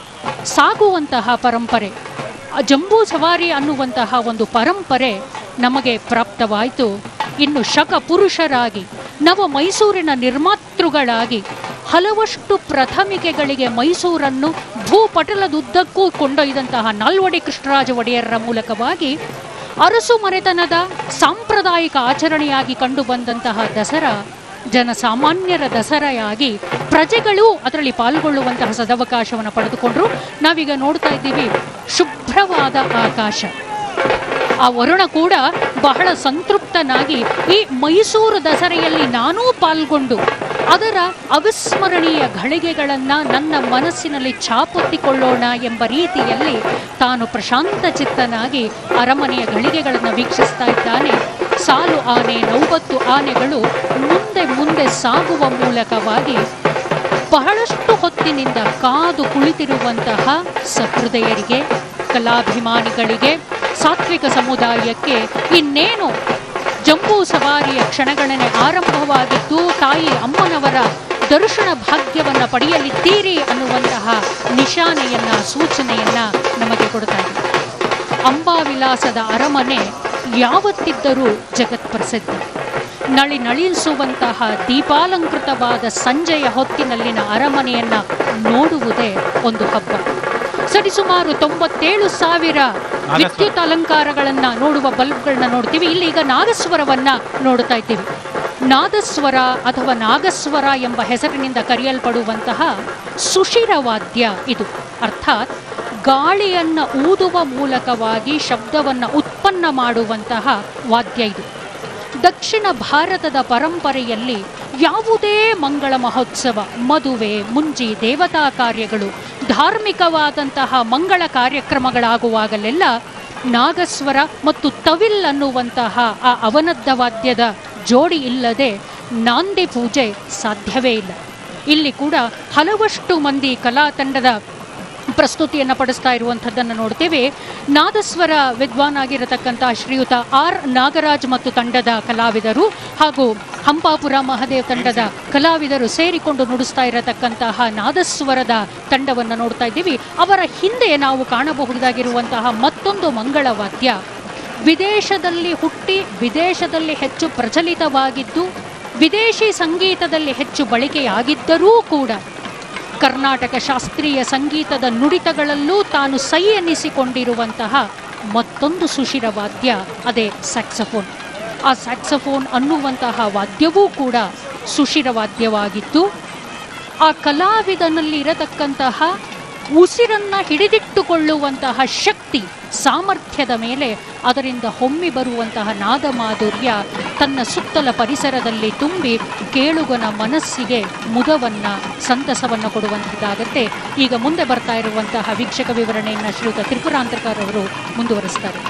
ಸಾಗುವಂತಹ ಪರಂಪರೆ ಆ ಜಂಬೂ ಸವಾರಿ ಅನ್ನುವಂತಹ ಒಂದು ಪರಂಪರೆ ನಮಗೆ ಪ್ರಾಪ್ತವಾಯಿತು ಇನ್ನು ಶಕ ಪುರುಷರಾಗಿ ನವ ಮೈಸೂರಿನ ನಿರ್ಮಾತೃಗಳಾಗಿ ಹಲವಷ್ಟು ಪ್ರಥಮಿಕೆಗಳಿಗೆ ಮೈಸೂರನ್ನು ಭೂಪಟಲದುದ್ದಕ್ಕೂ ಕೊಂಡೊಯ್ದಂತಹ ನಾಲ್ವಡಿ ಕೃಷ್ಣರಾಜ ಒಡೆಯರರ ಮೂಲಕವಾಗಿ ಅರಸು ಮರೆತನದ ಸಾಂಪ್ರದಾಯಿಕ ಆಚರಣೆಯಾಗಿ ಕಂಡುಬಂದಂತಹ ದಸರಾ ಜನಸಾಮಾನ್ಯರ ದಸರೆಯಾಗಿ ಪ್ರಜೆಗಳು ಅದರಲ್ಲಿ ಪಾಲ್ಗೊಳ್ಳುವಂತಹ ಸದವಕಾಶವನ್ನು ಪಡೆದುಕೊಂಡ್ರು ನಾವೀಗ ನೋಡ್ತಾ ಇದ್ದೀವಿ ಶುಭ್ರವಾದ ಆಕಾಶ ಆ ವರುಣ ಕೂಡ ಬಹಳ ಸಂತೃಪ್ತನಾಗಿ ಈ ಮೈಸೂರು ದಸರೆಯಲ್ಲಿ ನಾನೂ ಪಾಲ್ಗೊಂಡು ಅದರ ಅವಿಸ್ಮರಣೀಯ ಘಳಿಗೆಗಳನ್ನು ನನ್ನ ಮನಸ್ಸಿನಲ್ಲಿ ಛಾಪೊತ್ತಿಕೊಳ್ಳೋಣ ಎಂಬ ರೀತಿಯಲ್ಲಿ ತಾನು ಪ್ರಶಾಂತ ಚಿತ್ತನಾಗಿ ಅರಮನೆಯ ಘಳಿಗೆಗಳನ್ನು ವೀಕ್ಷಿಸ್ತಾ ಇದ್ದಾನೆ ಸಾಲು ಆನೆ ನೌಬತ್ತು ಆನೆಗಳು ಮುಂದೆ ಮುಂದೆ ಸಾಗುವ ಮೂಲಕವಾಗಿ ಬಹಳಷ್ಟು ಹೊತ್ತಿನಿಂದ ಕಾದು ಕುಳಿತಿರುವಂತಹ ಸಹೃದಯರಿಗೆ ಕಲಾಭಿಮಾನಿಗಳಿಗೆ ಸಾತ್ವಿಕ ಸಮುದಾಯಕ್ಕೆ ಇನ್ನೇನು ಜಂಬೂ ಸವಾರಿಯ ಕ್ಷಣಗಣನೆ ಆರಂಭವಾಗಿದ್ದು ತಾಯಿ ಅಮ್ಮನವರ ದರ್ಶನ ಭಾಗ್ಯವನ್ನು ಪಡೆಯಲಿದ್ದೀರಿ ಅನ್ನುವಂತಹ ನಿಶಾನೆಯನ್ನ ಸೂಚನೆಯನ್ನ ನಮಗೆ ಕೊಡ್ತಾ ಇದೆ ಅಂಬಾವಿಲಾಸದ ಅರಮನೆ ಯಾವತ್ತಿದ್ದರೂ ಜಗತ್ ಪ್ರಸಿದ್ಧ ನಳಿ ನಳಿಸುವಂತಹ ದೀಪಾಲಂಕೃತವಾದ ಸಂಜೆಯ ಹೊತ್ತಿನಲ್ಲಿನ ಅರಮನೆಯನ್ನ ನೋಡುವುದೇ ಒಂದು ಹಬ್ಬ ಸರಿಸುಮಾರು ತೊಂಬತ್ತೇಳು ಸಾವಿರ ವಿದ್ಯುತ್ ಅಲಂಕಾರಗಳನ್ನ ನೋಡುವ ಬಲ್ಬ್ಗಳನ್ನ ನೋಡ್ತೀವಿ ಇಲ್ಲಿ ಈಗ ನಾಗಸ್ವರವನ್ನ ನೋಡ್ತಾ ಇದ್ದೀವಿ ನಾದಸ್ವರ ಅಥವಾ ನಾಗಸ್ವರ ಎಂಬ ಹೆಸರಿನಿಂದ ಕರೆಯಲ್ಪಡುವಂತಹ ಸುಶಿರವಾದ್ಯ ಇದು ಅರ್ಥಾತ್ ಗಾಳಿಯನ್ನ ಊದುವ ಮೂಲಕವಾಗಿ ಶಬ್ದವನ್ನು ಉತ್ಪನ್ನ ಮಾಡುವಂತಹ ವಾದ್ಯ ಇದು ದಕ್ಷಿಣ ಭಾರತದ ಪರಂಪರೆಯಲ್ಲಿ ಯಾವುದೇ ಮಂಗಳ ಮಹೋತ್ಸವ ಮದುವೆ ಮುಂಜಿ ದೇವತಾ ಕಾರ್ಯಗಳು ಧಾರ್ಮಿಕವಾದಂತಹ ಮಂಗಳ ಕಾರ್ಯಕ್ರಮಗಳಾಗುವಾಗಲೆಲ್ಲ ನಾಗಸ್ವರ ಮತ್ತು ತವಿಲ್ ಅನ್ನುವಂತಹ ಆ ಅವನದ್ದ ವಾದ್ಯದ ಜೋಡಿ ಇಲ್ಲದೆ ನಾಂದಿ ಪೂಜೆ ಸಾಧ್ಯವೇ ಇಲ್ಲ ಇಲ್ಲಿ ಕೂಡ ಹಲವಷ್ಟು ಮಂದಿ ಕಲಾ ತಂಡದ ಪ್ರಸ್ತುತಿಯನ್ನು ಪಡಿಸ್ತಾ ಇರುವಂಥದ್ದನ್ನು ನೋಡ್ತೇವೆ ನಾದಸ್ವರ ವಿದ್ವಾನ್ ಆಗಿರತಕ್ಕಂತಹ ಶ್ರೀಯುತ ಆರ್ ನಾಗರಾಜ್ ಮತ್ತು ತಂಡದ ಕಲಾವಿದರು ಹಾಗೂ ಹಂಪಾಪುರ ಮಹದೇವ್ ತಂಡದ ಕಲಾವಿದರು ಸೇರಿಕೊಂಡು ನುಡಿಸ್ತಾ ಇರತಕ್ಕಂತಹ ನಾದಸ್ವರದ ತಂಡವನ್ನು ನೋಡ್ತಾ ಇದ್ದೀವಿ ಅವರ ಹಿಂದೆ ನಾವು ಕಾಣಬಹುದಾಗಿರುವಂತಹ ಮತ್ತೊಂದು ಮಂಗಳವಾದ್ಯ ವಿದೇಶದಲ್ಲಿ ಹುಟ್ಟಿ ವಿದೇಶದಲ್ಲಿ ಹೆಚ್ಚು ಪ್ರಚಲಿತವಾಗಿದ್ದು ವಿದೇಶಿ ಸಂಗೀತದಲ್ಲಿ ಹೆಚ್ಚು ಬಳಕೆಯಾಗಿದ್ದರೂ ಕೂಡ ಕರ್ನಾಟಕ ಶಾಸ್ತ್ರೀಯ ಸಂಗೀತದ ನುಡಿತಗಳಲ್ಲೂ ತಾನು ಸೈ ಎನ್ನಿಸಿಕೊಂಡಿರುವಂತಹ ಮತ್ತೊಂದು ಸುಶಿರ ವಾದ್ಯ ಅದೇ ಸ್ಯಾಕ್ಸಫೋನ್ ಆ ಸ್ಯಾಕ್ಸಫೋನ್ ಅನ್ನುವಂತಹ ವಾದ್ಯವೂ ಕೂಡ ಸುಶಿರ ವಾದ್ಯವಾಗಿದ್ದು ಆ ಕಲಾವಿದನಲ್ಲಿ ಇರತಕ್ಕಂತಹ ಉಸಿರನ್ನ ಹಿಡಿದಿಟ್ಟುಕೊಳ್ಳುವಂತಹ ಶಕ್ತಿ ಸಾಮರ್ಥ್ಯದ ಮೇಲೆ ಅದರಿಂದ ಹೊಮ್ಮಿ ಬರುವಂತಹ ನಾದ ಮಾಧುರ್ಯ ತನ್ನ ಸುತ್ತಲ ಪರಿಸರದಲ್ಲಿ ತುಂಬಿ ಕೇಳುಗನ ಮನಸ್ಸಿಗೆ ಮುದವನ್ನ ಸಂತಸವನ್ನು ಕೊಡುವಂಥದ್ದಾಗತ್ತೆ ಈಗ ಮುಂದೆ ಬರ್ತಾ ಇರುವಂತಹ ವೀಕ್ಷಕ ವಿವರಣೆಯನ್ನು ಶ್ರೀಯುತ ತ್ರಿಪುರಾಂತಕರ್ ಅವರು ಮುಂದುವರಿಸ್ತಾರೆ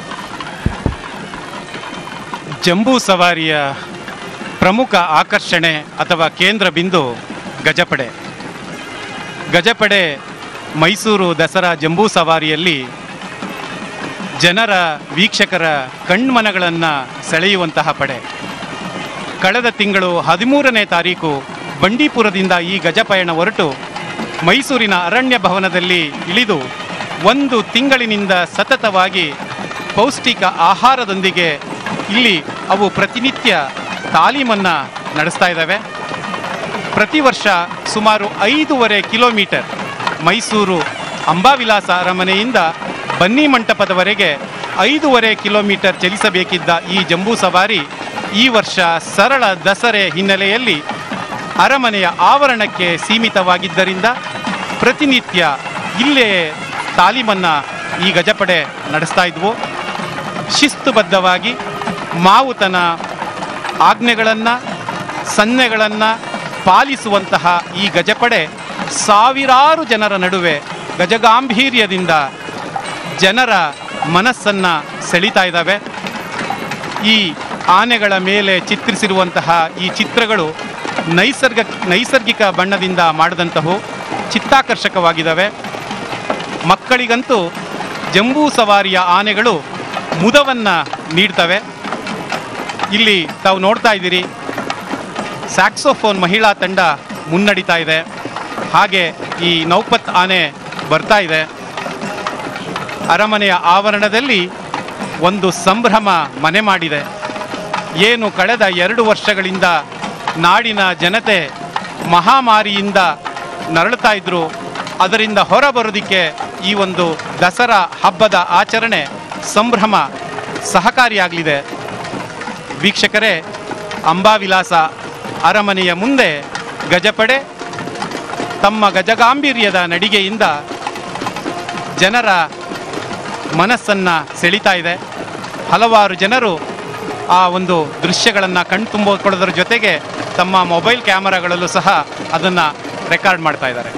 ಜಂಬೂ ಸವಾರಿಯ ಪ್ರಮುಖ ಆಕರ್ಷಣೆ ಅಥವಾ ಕೇಂದ್ರ ಬಿಂದು ಗಜಪಡೆ ಗಜಪಡೆ ಮೈಸೂರು ದಸರಾ ಜಂಬೂ ಸವಾರಿಯಲ್ಲಿ ಜನರ ವೀಕ್ಷಕರ ಕಣ್ಮನಗಳನ್ನು ಸೆಳೆಯುವಂತಹ ಪಡೆ ಕಳೆದ ತಿಂಗಳು ಹದಿಮೂರನೇ ತಾರೀಕು ಬಂಡೀಪುರದಿಂದ ಈ ಗಜಪಯಣ ಹೊರಟು ಮೈಸೂರಿನ ಅರಣ್ಯ ಭವನದಲ್ಲಿ ಇಳಿದು ಒಂದು ತಿಂಗಳಿನಿಂದ ಸತತವಾಗಿ ಪೌಷ್ಟಿಕ ಆಹಾರದೊಂದಿಗೆ ಇಲ್ಲಿ ಅವು ಪ್ರತಿನಿತ್ಯ ತಾಲೀಮನ್ನು ನಡೆಸ್ತಾ ಇದ್ದಾವೆ ಪ್ರತಿ ವರ್ಷ ಸುಮಾರು ಐದೂವರೆ ಕಿಲೋಮೀಟರ್ ಮೈಸೂರು ಅಂಬಾವಿಲಾಸ ಅರಮನೆಯಿಂದ ಬನ್ನಿ ಮಂಟಪದವರೆಗೆ ಐದೂವರೆ ಕಿಲೋಮೀಟರ್ ಚಲಿಸಬೇಕಿದ್ದ ಈ ಜಂಬೂ ಸವಾರಿ ಈ ವರ್ಷ ಸರಳ ದಸರೆ ಹಿನ್ನೆಲೆಯಲ್ಲಿ ಅರಮನೆಯ ಆವರಣಕ್ಕೆ ಸೀಮಿತವಾಗಿದ್ದರಿಂದ ಪ್ರತಿನಿತ್ಯ ಇಲ್ಲೇ ತಾಲೀಮನ್ನು ಈ ಗಜಪಡೆ ನಡೆಸ್ತಾ ಇದ್ವು ಶಿಸ್ತುಬದ್ಧವಾಗಿ ಮಾವುತನ ಆಜ್ಞೆಗಳನ್ನು ಸನ್ನೆಗಳನ್ನು ಪಾಲಿಸುವಂತಹ ಈ ಗಜಪಡೆ ಸಾವಿರಾರು ಜನರ ನಡುವೆ ಗಜಗಾಂಭೀರ್ಯದಿಂದ ಜನರ ಮನಸ್ಸನ್ನು ಸೆಳೀತಾ ಇದ್ದಾವೆ ಈ ಆನೆಗಳ ಮೇಲೆ ಚಿತ್ರಿಸಿರುವಂತಹ ಈ ಚಿತ್ರಗಳು ನೈಸರ್ಗ ನೈಸರ್ಗಿಕ ಬಣ್ಣದಿಂದ ಮಾಡಿದಂತಹವು ಚಿತ್ತಾಕರ್ಷಕವಾಗಿದ್ದಾವೆ ಮಕ್ಕಳಿಗಂತೂ ಜಂಬೂ ಸವಾರಿಯ ಆನೆಗಳು ಮುದವನ್ನು ನೀಡ್ತವೆ ಇಲ್ಲಿ ತಾವು ನೋಡ್ತಾ ಇದ್ದೀರಿ ಸ್ಯಾಕ್ಸೋಫೋನ್ ಮಹಿಳಾ ತಂಡ ಮುನ್ನಡೀತಾ ಇದೆ ಹಾಗೆ ಈ ನೌಪತ್ ಆನೆ ಬರ್ತಾ ಇದೆ ಅರಮನೆಯ ಆವರಣದಲ್ಲಿ ಒಂದು ಸಂಭ್ರಮ ಮನೆ ಮಾಡಿದೆ ಏನು ಕಳೆದ ಎರಡು ವರ್ಷಗಳಿಂದ ನಾಡಿನ ಜನತೆ ಮಹಾಮಾರಿಯಿಂದ ನರಳುತ್ತಾ ಇದ್ರು ಅದರಿಂದ ಹೊರಬರೋದಕ್ಕೆ ಈ ಒಂದು ದಸರಾ ಹಬ್ಬದ ಆಚರಣೆ ಸಂಭ್ರಮ ಸಹಕಾರಿಯಾಗಲಿದೆ ವೀಕ್ಷಕರೇ ಅಂಬಾವಿಲಾಸ ಅರಮನೆಯ ಮುಂದೆ ಗಜಪಡೆ ತಮ್ಮ ಗಜಗಾಂಭೀರ್ಯದ ನಡಿಗೆಯಿಂದ ಜನರ ಮನಸ್ಸನ್ನು ಸೆಳೀತಾ ಇದೆ ಹಲವಾರು ಜನರು ಆ ಒಂದು ದೃಶ್ಯಗಳನ್ನು ಕಣ್ತುಂಬಿಕೊಳ್ಳೋದ್ರ ಜೊತೆಗೆ ತಮ್ಮ ಮೊಬೈಲ್ ಕ್ಯಾಮರಾಗಳಲ್ಲೂ ಸಹ ಅದನ್ನು ರೆಕಾರ್ಡ್ ಮಾಡ್ತಾ ಇದ್ದಾರೆ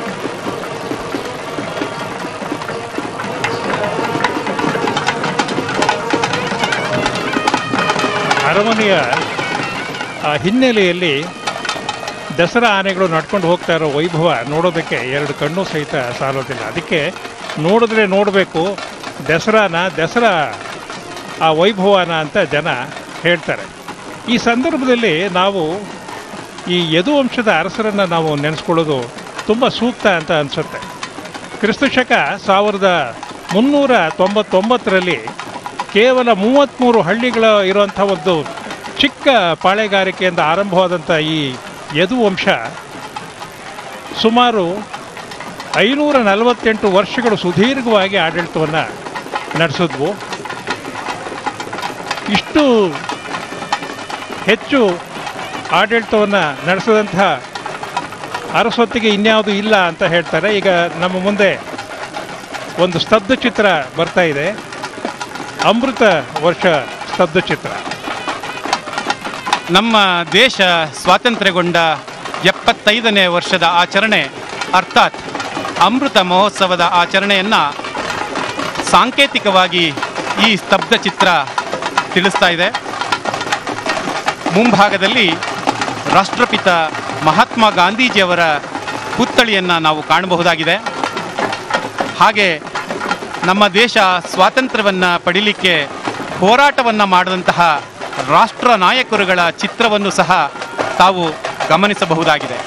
ಅರಮನೆಯ ಆ ಹಿನ್ನೆಲೆಯಲ್ಲಿ ದಸರಾ ಆನೆಗಳು ನಡ್ಕೊಂಡು ಹೋಗ್ತಾ ಇರೋ ವೈಭವ ನೋಡೋದಕ್ಕೆ ಎರಡು ಕಣ್ಣು ಸಹಿತ ಸಾಲೋದಿಲ್ಲ ಅದಕ್ಕೆ ನೋಡಿದ್ರೆ ನೋಡಬೇಕು ದಸರಾನ ದಸರಾ ಆ ವೈಭವನ ಅಂತ ಜನ ಹೇಳ್ತಾರೆ ಈ ಸಂದರ್ಭದಲ್ಲಿ ನಾವು ಈ ಯದುವಂಶದ ಅರಸರನ್ನು ನಾವು ನೆನೆಸ್ಕೊಳ್ಳೋದು ತುಂಬ ಸೂಕ್ತ ಅಂತ ಅನಿಸುತ್ತೆ ಕ್ರಿಸ್ತಶಕ ಸಾವಿರದ ಮುನ್ನೂರ ತೊಂಬತ್ತೊಂಬತ್ತರಲ್ಲಿ ಕೇವಲ ಮೂವತ್ತ್ಮೂರು ಹಳ್ಳಿಗಳ ಇರುವಂಥ ಒಂದು ಚಿಕ್ಕ ಪಾಳೆಗಾರಿಕೆಯಿಂದ ಆರಂಭವಾದಂಥ ಈ ಯದುವಂಶ ಸುಮಾರು ಐನೂರ ನಲವತ್ತೆಂಟು ವರ್ಷಗಳು ಸುದೀರ್ಘವಾಗಿ ಆಡಳಿತವನ್ನು ನಡೆಸಿದ್ವು ಇಷ್ಟು ಹೆಚ್ಚು ಆಡಳಿತವನ್ನು ನಡೆಸಿದಂಥ ಅರಸೊತ್ತಿಗೆ ಇನ್ಯಾವುದು ಇಲ್ಲ ಅಂತ ಹೇಳ್ತಾರೆ ಈಗ ನಮ್ಮ ಮುಂದೆ ಒಂದು ಸ್ತಬ್ಧ ಚಿತ್ರ ಬರ್ತಾ ಇದೆ ಅಮೃತ ವರ್ಷ ಸ್ತಬ್ಧ ಚಿತ್ರ ನಮ್ಮ ದೇಶ ಸ್ವಾತಂತ್ರ್ಯಗೊಂಡ ಎಪ್ಪತ್ತೈದನೇ ವರ್ಷದ ಆಚರಣೆ ಅರ್ಥಾತ್ ಅಮೃತ ಮಹೋತ್ಸವದ ಆಚರಣೆಯನ್ನು ಸಾಂಕೇತಿಕವಾಗಿ ಈ ಸ್ತಬ್ಧ ಚಿತ್ರ ತಿಳಿಸ್ತಾ ಇದೆ ಮುಂಭಾಗದಲ್ಲಿ ರಾಷ್ಟ್ರಪಿತ ಮಹಾತ್ಮ ಗಾಂಧೀಜಿಯವರ ಪುತ್ಥಳಿಯನ್ನು ನಾವು ಕಾಣಬಹುದಾಗಿದೆ ಹಾಗೆ ನಮ್ಮ ದೇಶ ಸ್ವಾತಂತ್ರ್ಯವನ್ನು ಪಡಿಲಿಕ್ಕೆ ಹೋರಾಟವನ್ನು ಮಾಡಿದಂತಹ ರಾಷ್ಟ್ರ ನಾಯಕರುಗಳ ಚಿತ್ರವನ್ನು ಸಹ ತಾವು ಗಮನಿಸಬಹುದಾಗಿದೆ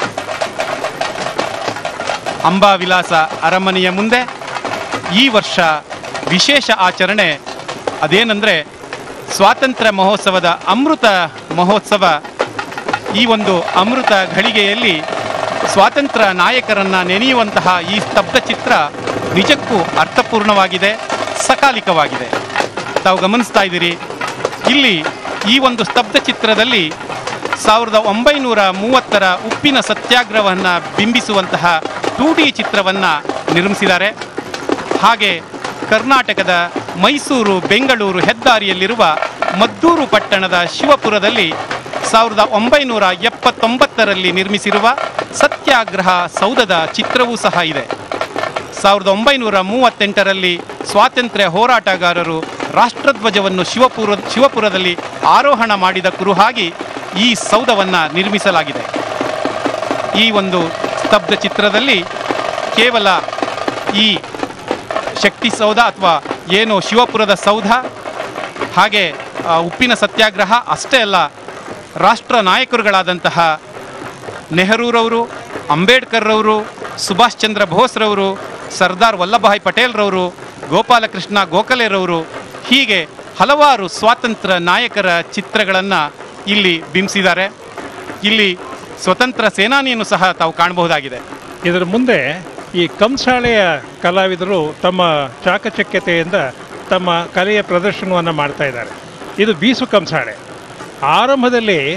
ಅಂಬಾವಿಲಾಸ ಅರಮನೆಯ ಮುಂದೆ ಈ ವರ್ಷ ವಿಶೇಷ ಆಚರಣೆ ಅದೇನೆಂದರೆ ಸ್ವಾತಂತ್ರ್ಯ ಮಹೋತ್ಸವದ ಅಮೃತ ಮಹೋತ್ಸವ ಈ ಒಂದು ಅಮೃತ ಘಳಿಗೆಯಲ್ಲಿ ಸ್ವಾತಂತ್ರ್ಯ ನಾಯಕರನ್ನು ನೆನೆಯುವಂತಹ ಈ ಸ್ತಬ್ಧ ಚಿತ್ರ ನಿಜಕ್ಕೂ ಅರ್ಥಪೂರ್ಣವಾಗಿದೆ ಸಕಾಲಿಕವಾಗಿದೆ ತಾವು ಗಮನಿಸ್ತಾ ಇದ್ದೀರಿ ಇಲ್ಲಿ ಈ ಒಂದು ಸ್ತಬ್ಧ ಚಿತ್ರದಲ್ಲಿ ಸಾವಿರದ ಒಂಬೈನೂರ ಮೂವತ್ತರ ಉಪ್ಪಿನ ಸತ್ಯಾಗ್ರಹವನ್ನು ಬಿಂಬಿಸುವಂತಹ ಟೂ ಡಿ ಚಿತ್ರವನ್ನು ನಿರ್ಮಿಸಿದ್ದಾರೆ ಹಾಗೆ ಕರ್ನಾಟಕದ ಮೈಸೂರು ಬೆಂಗಳೂರು ಹೆದ್ದಾರಿಯಲ್ಲಿರುವ ಮದ್ದೂರು ಪಟ್ಟಣದ ಶಿವಪುರದಲ್ಲಿ ಸಾವಿರದ ಒಂಬೈನೂರ ಎಪ್ಪತ್ತೊಂಬತ್ತರಲ್ಲಿ ನಿರ್ಮಿಸಿರುವ ಸತ್ಯಾಗ್ರಹ ಸೌಧದ ಚಿತ್ರವೂ ಸಹ ಇದೆ ಸಾವಿರದ ಒಂಬೈನೂರ ಮೂವತ್ತೆಂಟರಲ್ಲಿ ಸ್ವಾತಂತ್ರ್ಯ ಹೋರಾಟಗಾರರು ರಾಷ್ಟ್ರಧ್ವಜವನ್ನು ಶಿವಪುರ ಶಿವಪುರದಲ್ಲಿ ಆರೋಹಣ ಮಾಡಿದ ಕುರುಹಾಗಿ ಈ ಸೌಧವನ್ನು ನಿರ್ಮಿಸಲಾಗಿದೆ ಈ ಒಂದು ಸ್ತಬ್ಧ ಚಿತ್ರದಲ್ಲಿ ಕೇವಲ ಈ ಶಕ್ತಿ ಸೌಧ ಅಥವಾ ಏನು ಶಿವಪುರದ ಸೌಧ ಹಾಗೆ ಆ, ಉಪ್ಪಿನ ಸತ್ಯಾಗ್ರಹ ಅಷ್ಟೇ ಅಲ್ಲ ರಾಷ್ಟ್ರ ನಾಯಕರುಗಳಾದಂತಹ ನೆಹರೂರವರು ಅಂಬೇಡ್ಕರ್ರವರು ಸುಭಾಷ್ ಚಂದ್ರ ಬೋಸ್ರವರು ಸರ್ದಾರ್ ವಲ್ಲಭಾಯ್ ಪಟೇಲ್ರವರು ಗೋಪಾಲಕೃಷ್ಣ ಗೋಖಲೆರವರು ಹೀಗೆ ಹಲವಾರು ಸ್ವಾತಂತ್ರ್ಯ ನಾಯಕರ ಚಿತ್ರಗಳನ್ನು ಇಲ್ಲಿ ಬಿಂಬಿಸಿದ್ದಾರೆ ಇಲ್ಲಿ ಸ್ವತಂತ್ರ ಸೇನಾನಿಯನ್ನು ಸಹ ತಾವು ಕಾಣಬಹುದಾಗಿದೆ ಇದರ ಮುಂದೆ ಈ ಕಂಸಾಳೆಯ ಕಲಾವಿದರು ತಮ್ಮ ಚಾಕಚಕ್ಯತೆಯಿಂದ ತಮ್ಮ ಕಲೆಯ ಪ್ರದರ್ಶನವನ್ನು ಮಾಡ್ತಾ ಇದ್ದಾರೆ ಇದು ಬೀಸು ಕಂಸಾಳೆ ಆರಂಭದಲ್ಲಿ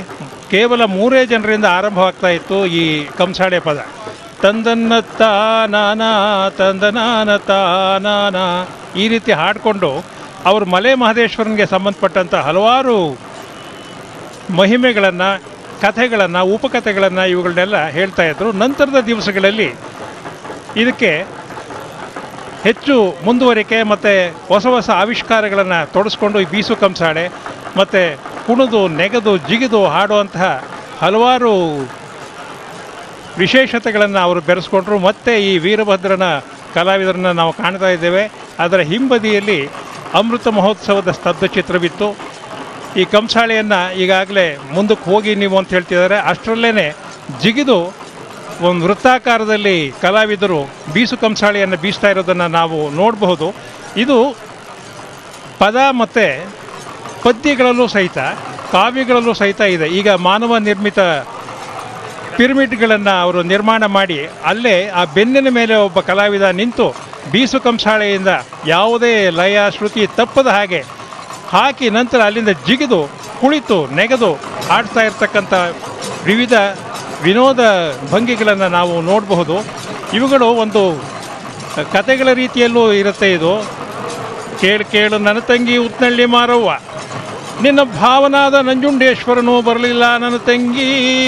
ಕೇವಲ ಮೂರೇ ಜನರಿಂದ ಆರಂಭವಾಗ್ತಾ ಇತ್ತು ಈ ಕಂಸಾಳೆ ಪದ ತಂದನ್ನ ತಾನಾನ ತಂದನಾನ ತಾನಾನ ಈ ರೀತಿ ಹಾಡಿಕೊಂಡು ಅವರು ಮಲೆ ಮಹದೇಶ್ವರನಿಗೆ ಸಂಬಂಧಪಟ್ಟಂಥ ಹಲವಾರು ಮಹಿಮೆಗಳನ್ನು ಕಥೆಗಳನ್ನು ಉಪಕಥೆಗಳನ್ನು ಇವುಗಳನ್ನೆಲ್ಲ ಹೇಳ್ತಾ ಇದ್ರು ನಂತರದ ದಿವಸಗಳಲ್ಲಿ ಇದಕ್ಕೆ ಹೆಚ್ಚು ಮುಂದುವರಿಕೆ ಮತ್ತು ಹೊಸ ಹೊಸ ಆವಿಷ್ಕಾರಗಳನ್ನು ತೊಡಸ್ಕೊಂಡು ಈ ಬೀಸು ಕಂಸಾಳೆ ಮತ್ತು ಕುಣಿದು ನೆಗೆದು ಜಿಗಿದು ಹಾಡುವಂತಹ ಹಲವಾರು ವಿಶೇಷತೆಗಳನ್ನು ಅವರು ಬೆರೆಸ್ಕೊಂಡ್ರು ಮತ್ತೆ ಈ ವೀರಭದ್ರನ ಕಲಾವಿದರನ್ನ ನಾವು ಕಾಣ್ತಾ ಇದ್ದೇವೆ ಅದರ ಹಿಂಬದಿಯಲ್ಲಿ ಅಮೃತ ಮಹೋತ್ಸವದ ಸ್ತಬ್ಧ ಚಿತ್ರವಿತ್ತು ಈ ಕಂಸಾಳೆಯನ್ನು ಈಗಾಗಲೇ ಮುಂದಕ್ಕೆ ಹೋಗಿ ನೀವು ಅಂತ ಹೇಳ್ತಿದ್ದಾರೆ ಅಷ್ಟರಲ್ಲೇ ಜಿಗಿದು ಒಂದು ವೃತ್ತಾಕಾರದಲ್ಲಿ ಕಲಾವಿದರು ಬೀಸು ಕಂಸಾಳೆಯನ್ನು ಬೀಸ್ತಾ ಇರೋದನ್ನು ನಾವು ನೋಡಬಹುದು ಇದು ಪದ ಮತ್ತು ಪದ್ಯಗಳಲ್ಲೂ ಸಹಿತ ಕಾವ್ಯಗಳಲ್ಲೂ ಸಹಿತ ಇದೆ ಈಗ ಮಾನವ ನಿರ್ಮಿತ ಪಿರಮಿಡ್ಗಳನ್ನು ಅವರು ನಿರ್ಮಾಣ ಮಾಡಿ ಅಲ್ಲೇ ಆ ಬೆನ್ನಿನ ಮೇಲೆ ಒಬ್ಬ ಕಲಾವಿದ ನಿಂತು ಬೀಸು ಕಂಸಾಳೆಯಿಂದ ಯಾವುದೇ ಲಯ ಶ್ರುತಿ ತಪ್ಪದ ಹಾಗೆ ಹಾಕಿ ನಂತರ ಅಲ್ಲಿಂದ ಜಿಗಿದು ಕುಳಿತು ನೆಗೆದು ಆಡ್ತಾ ಇರ್ತಕ್ಕಂಥ ವಿವಿಧ ವಿನೋದ ಭಂಗಿಗಳನ್ನು ನಾವು ನೋಡಬಹುದು ಇವುಗಳು ಒಂದು ಕತೆಗಳ ರೀತಿಯಲ್ಲೂ ಇರುತ್ತೆ ಇದು ಕೇಳು ಕೇಳು ನನ್ನ ತಂಗಿ ಉತ್ನಳ್ಳಿ ಮಾರವ್ವ ನಿನ್ನ ಭಾವನಾದ ನಂಜುಂಡೇಶ್ವರನು ಬರಲಿಲ್ಲ ನನ್ನ ತಂಗಿ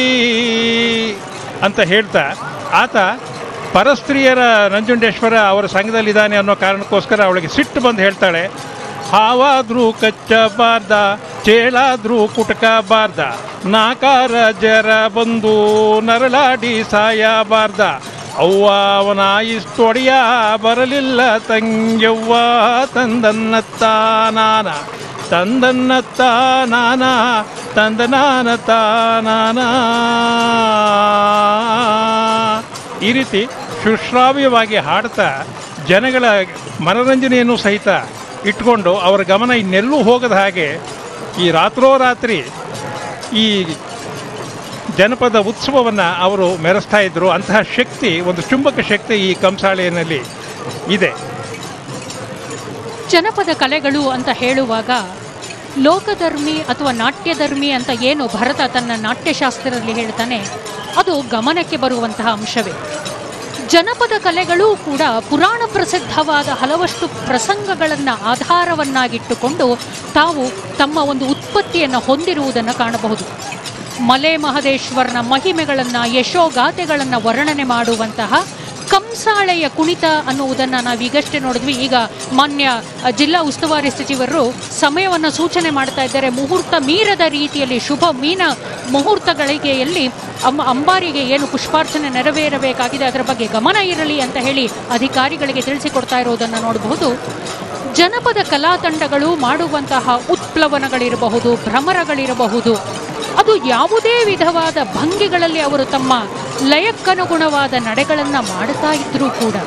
ಅಂತ ಹೇಳ್ತಾ ಆತ ಪರಸ್ತ್ರೀಯರ ನಂಜುಂಡೇಶ್ವರ ಅವರ ಸಂಘದಲ್ಲಿದ್ದಾನೆ ಅನ್ನೋ ಕಾರಣಕ್ಕೋಸ್ಕರ ಅವಳಿಗೆ ಸಿಟ್ಟು ಬಂದು ಹೇಳ್ತಾಳೆ ಹಾವಾದ್ರೂ ಕಚ್ಚಬಾರ್ದ ಚೇಳಾದ್ರೂ ಕುಟಕಬಾರ್ದ ನಾಕಾರ ಜರ ಬಂದು ನರಳಾಡಿ ಸಾಯಬಾರ್ದ ಅವ್ವ ಅವನ ಇಷ್ಟೊಡೆಯ ಬರಲಿಲ್ಲ ತಂಗ್ಯವ್ವ ತಂದನ್ನತ್ತ ನಾನ ತಂದನ್ನತ್ತ ನಾನ ತಂದನಾನ ತಾನಾನ ಈ ರೀತಿ ಸುಶ್ರಾವ್ಯವಾಗಿ ಹಾಡ್ತಾ ಜನಗಳ ಮನರಂಜನೆಯನ್ನು ಸಹಿತ ಇಟ್ಕೊಂಡು ಅವರ ಗಮನ ಇನ್ನೆಲ್ಲೂ ಹೋಗದ ಹಾಗೆ ಈ ರಾತ್ರೋರಾತ್ರಿ ಈ ಜನಪದ ಉತ್ಸವವನ್ನು ಅವರು ಮೆರೆಸ್ತಾ ಇದ್ದರು ಅಂತಹ ಶಕ್ತಿ ಒಂದು ಚುಂಬಕ ಶಕ್ತಿ ಈ ಕಂಸಾಳೆಯಲ್ಲಿ ಇದೆ ಜನಪದ ಕಲೆಗಳು ಅಂತ ಹೇಳುವಾಗ ಲೋಕಧರ್ಮಿ ಅಥವಾ ನಾಟ್ಯಧರ್ಮಿ ಅಂತ ಏನು ಭರತ ತನ್ನ ನಾಟ್ಯಶಾಸ್ತ್ರದಲ್ಲಿ ಹೇಳ್ತಾನೆ ಅದು ಗಮನಕ್ಕೆ ಬರುವಂತಹ ಅಂಶವೇ ಜನಪದ ಕಲೆಗಳೂ ಕೂಡ ಪುರಾಣ ಪ್ರಸಿದ್ಧವಾದ ಹಲವಷ್ಟು ಪ್ರಸಂಗಗಳನ್ನು ಆಧಾರವನ್ನಾಗಿಟ್ಟುಕೊಂಡು ತಾವು ತಮ್ಮ ಒಂದು ಉತ್ಪತ್ತಿಯನ್ನು ಹೊಂದಿರುವುದನ್ನು ಕಾಣಬಹುದು ಮಲೆ ಮಹದೇಶ್ವರನ ಮಹಿಮೆಗಳನ್ನು ಯಶೋಗಾಥೆಗಳನ್ನು ವರ್ಣನೆ ಮಾಡುವಂತಹ ಕಂಸಾಳೆಯ ಕುಣಿತ ಅನ್ನುವುದನ್ನು ನಾವೀಗಷ್ಟೇ ನೋಡಿದ್ವಿ ಈಗ ಮಾನ್ಯ ಅ, ಜಿಲ್ಲಾ ಉಸ್ತುವಾರಿ ಸಚಿವರು ಸಮಯವನ್ನು ಸೂಚನೆ ಮಾಡ್ತಾ ಇದ್ದಾರೆ ಮುಹೂರ್ತ ಮೀರದ ರೀತಿಯಲ್ಲಿ ಶುಭ ಮೀನ ಮುಹೂರ್ತಗಳಿಗೆ ಎಲ್ಲಿ ಅಮ್ಮ ಅಂಬಾರಿಗೆ ಏನು ಪುಷ್ಪಾರ್ಚನೆ ನೆರವೇರಬೇಕಾಗಿದೆ ಅದರ ಬಗ್ಗೆ ಗಮನ ಇರಲಿ ಅಂತ ಹೇಳಿ ಅಧಿಕಾರಿಗಳಿಗೆ ತಿಳಿಸಿಕೊಡ್ತಾ ಇರೋದನ್ನು ನೋಡಬಹುದು ಜನಪದ ಕಲಾ ತಂಡಗಳು ಮಾಡುವಂತಹ ಉತ್ಪ್ಲವನಗಳಿರಬಹುದು ಭ್ರಮರಗಳಿರಬಹುದು ಅದು ಯಾವುದೇ ವಿಧವಾದ ಭಂಗಿಗಳಲ್ಲಿ ಅವರು ತಮ್ಮ ಲಯಕ್ಕನುಗುಣವಾದ ನಡೆಗಳನ್ನು ಮಾಡುತ್ತಾ ಇದ್ರೂ ಕೂಡ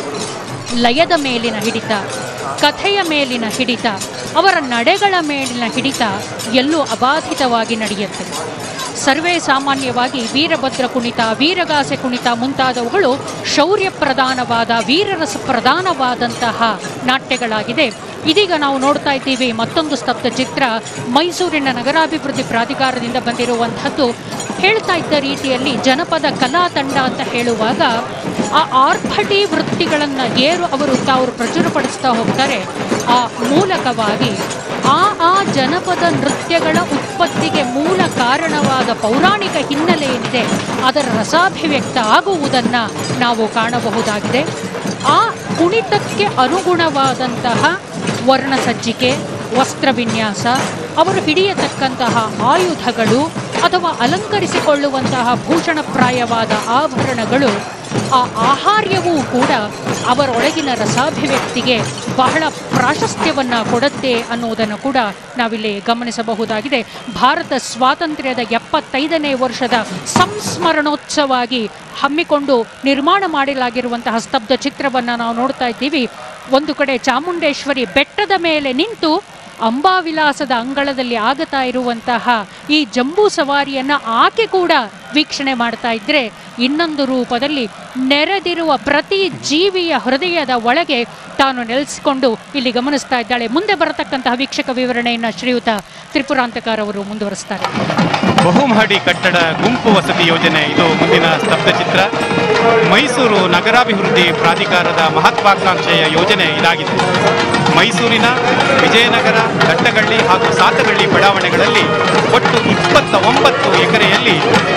ಲಯದ ಮೇಲಿನ ಹಿಡಿತ ಕಥೆಯ ಮೇಲಿನ ಹಿಡಿತ ಅವರ ನಡೆಗಳ ಮೇಲಿನ ಹಿಡಿತ ಎಲ್ಲೂ ಅಬಾಧಿತವಾಗಿ ನಡೆಯುತ್ತೆ ಸರ್ವೇ ಸಾಮಾನ್ಯವಾಗಿ ವೀರಭದ್ರ ಕುಣಿತ ವೀರಗಾಸೆ ಕುಣಿತ ಮುಂತಾದವುಗಳು ಶೌರ್ಯ ಪ್ರಧಾನವಾದ ವೀರರಸ ಪ್ರಧಾನವಾದಂತಹ ನಾಟ್ಯಗಳಾಗಿದೆ ಇದೀಗ ನಾವು ನೋಡ್ತಾ ಇದ್ದೀವಿ ಮತ್ತೊಂದು ಸ್ತಬ್ಧ ಚಿತ್ರ ಮೈಸೂರಿನ ನಗರಾಭಿವೃದ್ಧಿ ಪ್ರಾಧಿಕಾರದಿಂದ ಬಂದಿರುವಂಥದ್ದು ಹೇಳ್ತಾ ಇದ್ದ ರೀತಿಯಲ್ಲಿ ಜನಪದ ಕಲಾ ತಂಡ ಅಂತ ಹೇಳುವಾಗ ಆ ಆರ್ಭಟಿ ವೃತ್ತಿಗಳನ್ನು ಏರು ಅವರು ತಾವು ಪ್ರಚುರಪಡಿಸ್ತಾ ಹೋಗ್ತಾರೆ ಆ ಮೂಲಕವಾಗಿ ಆ ಆ ಜನಪದ ನೃತ್ಯಗಳ ಉತ್ಪತ್ತಿಗೆ ಮೂಲ ಕಾರಣವಾದ ಪೌರಾಣಿಕ ಹಿನ್ನೆಲೆ ಏನಿದೆ ಅದರ ರಸಾಭಿವ್ಯಕ್ತ ಆಗುವುದನ್ನು ನಾವು ಕಾಣಬಹುದಾಗಿದೆ ಆ ಕುಣಿತಕ್ಕೆ ಅನುಗುಣವಾದಂತಹ ವರ್ಣಸಜ್ಜಿಕೆ ವಸ್ತ್ರ ವಿನ್ಯಾಸ ಅವರು ಹಿಡಿಯತಕ್ಕಂತಹ ಆಯುಧಗಳು ಅಥವಾ ಅಲಂಕರಿಸಿಕೊಳ್ಳುವಂತಹ ಭೂಷಣಪ್ರಾಯವಾದ ಆಭರಣಗಳು ಆ ಆಹಾರ್ಯವೂ ಕೂಡ ಅವರೊಳಗಿನ ರಸಾಭಿವ್ಯಕ್ತಿಗೆ ಬಹಳ ಪ್ರಾಶಸ್ತ್ಯವನ್ನು ಕೊಡುತ್ತೆ ಅನ್ನುವುದನ್ನು ಕೂಡ ನಾವಿಲ್ಲಿ ಗಮನಿಸಬಹುದಾಗಿದೆ ಭಾರತ ಸ್ವಾತಂತ್ರ್ಯದ ಎಪ್ಪತ್ತೈದನೇ ವರ್ಷದ ಸಂಸ್ಮರಣೋತ್ಸವವಾಗಿ ಹಮ್ಮಿಕೊಂಡು ನಿರ್ಮಾಣ ಮಾಡಲಾಗಿರುವಂತಹ ಸ್ತಬ್ಧ ಚಿತ್ರವನ್ನು ನಾವು ನೋಡ್ತಾ ಇದ್ದೀವಿ ಒಂದು ಕಡೆ ಚಾಮುಂಡೇಶ್ವರಿ ಬೆಟ್ಟದ ಮೇಲೆ ನಿಂತು ಅಂಬಾವಿಲಾಸದ ಅಂಗಳದಲ್ಲಿ ಆಗತಾ ಇರುವಂತಹ ಈ ಜಂಬೂ ಸವಾರಿಯನ್ನು ಆಕೆ ಕೂಡ ವೀಕ್ಷಣೆ ಮಾಡ್ತಾ ಇದ್ರೆ ಇನ್ನೊಂದು ರೂಪದಲ್ಲಿ ನೆರೆದಿರುವ ಪ್ರತಿ ಜೀವಿಯ ಹೃದಯದ ಒಳಗೆ ತಾನು ನೆಲೆಸಿಕೊಂಡು ಇಲ್ಲಿ ಗಮನಿಸ್ತಾ ಇದ್ದಾಳೆ ಮುಂದೆ ಬರತಕ್ಕಂತಹ ವೀಕ್ಷಕ ವಿವರಣೆಯನ್ನು ಶ್ರೀಯುತ ತ್ರಿಪುರಾಂತಕಾರ್ ಅವರು ಮುಂದುವರಿಸ್ತಾರೆ ಬಹುಮಹಡಿ ಕಟ್ಟಡ ಗುಂಪು ವಸತಿ ಯೋಜನೆ ಇದು ಮುಂದಿನ ಸ್ತಬ್ಧಚಿತ್ರ ಮೈಸೂರು ನಗರಾಭಿವೃದ್ಧಿ ಪ್ರಾಧಿಕಾರದ ಮಹತ್ವಾಕಾಂಕ್ಷೆಯ ಯೋಜನೆ ಇದಾಗಿದೆ ಮೈಸೂರಿನ ವಿಜಯನಗರ ದಟ್ಟಗಳ್ಳಿ ಹಾಗೂ ಸಾತಗಳ್ಳಿ ಬಡಾವಣೆಗಳಲ್ಲಿ ಒಟ್ಟು ಇಪ್ಪತ್ತ ಒಂಬತ್ತು ಎಕರೆಯಲ್ಲಿ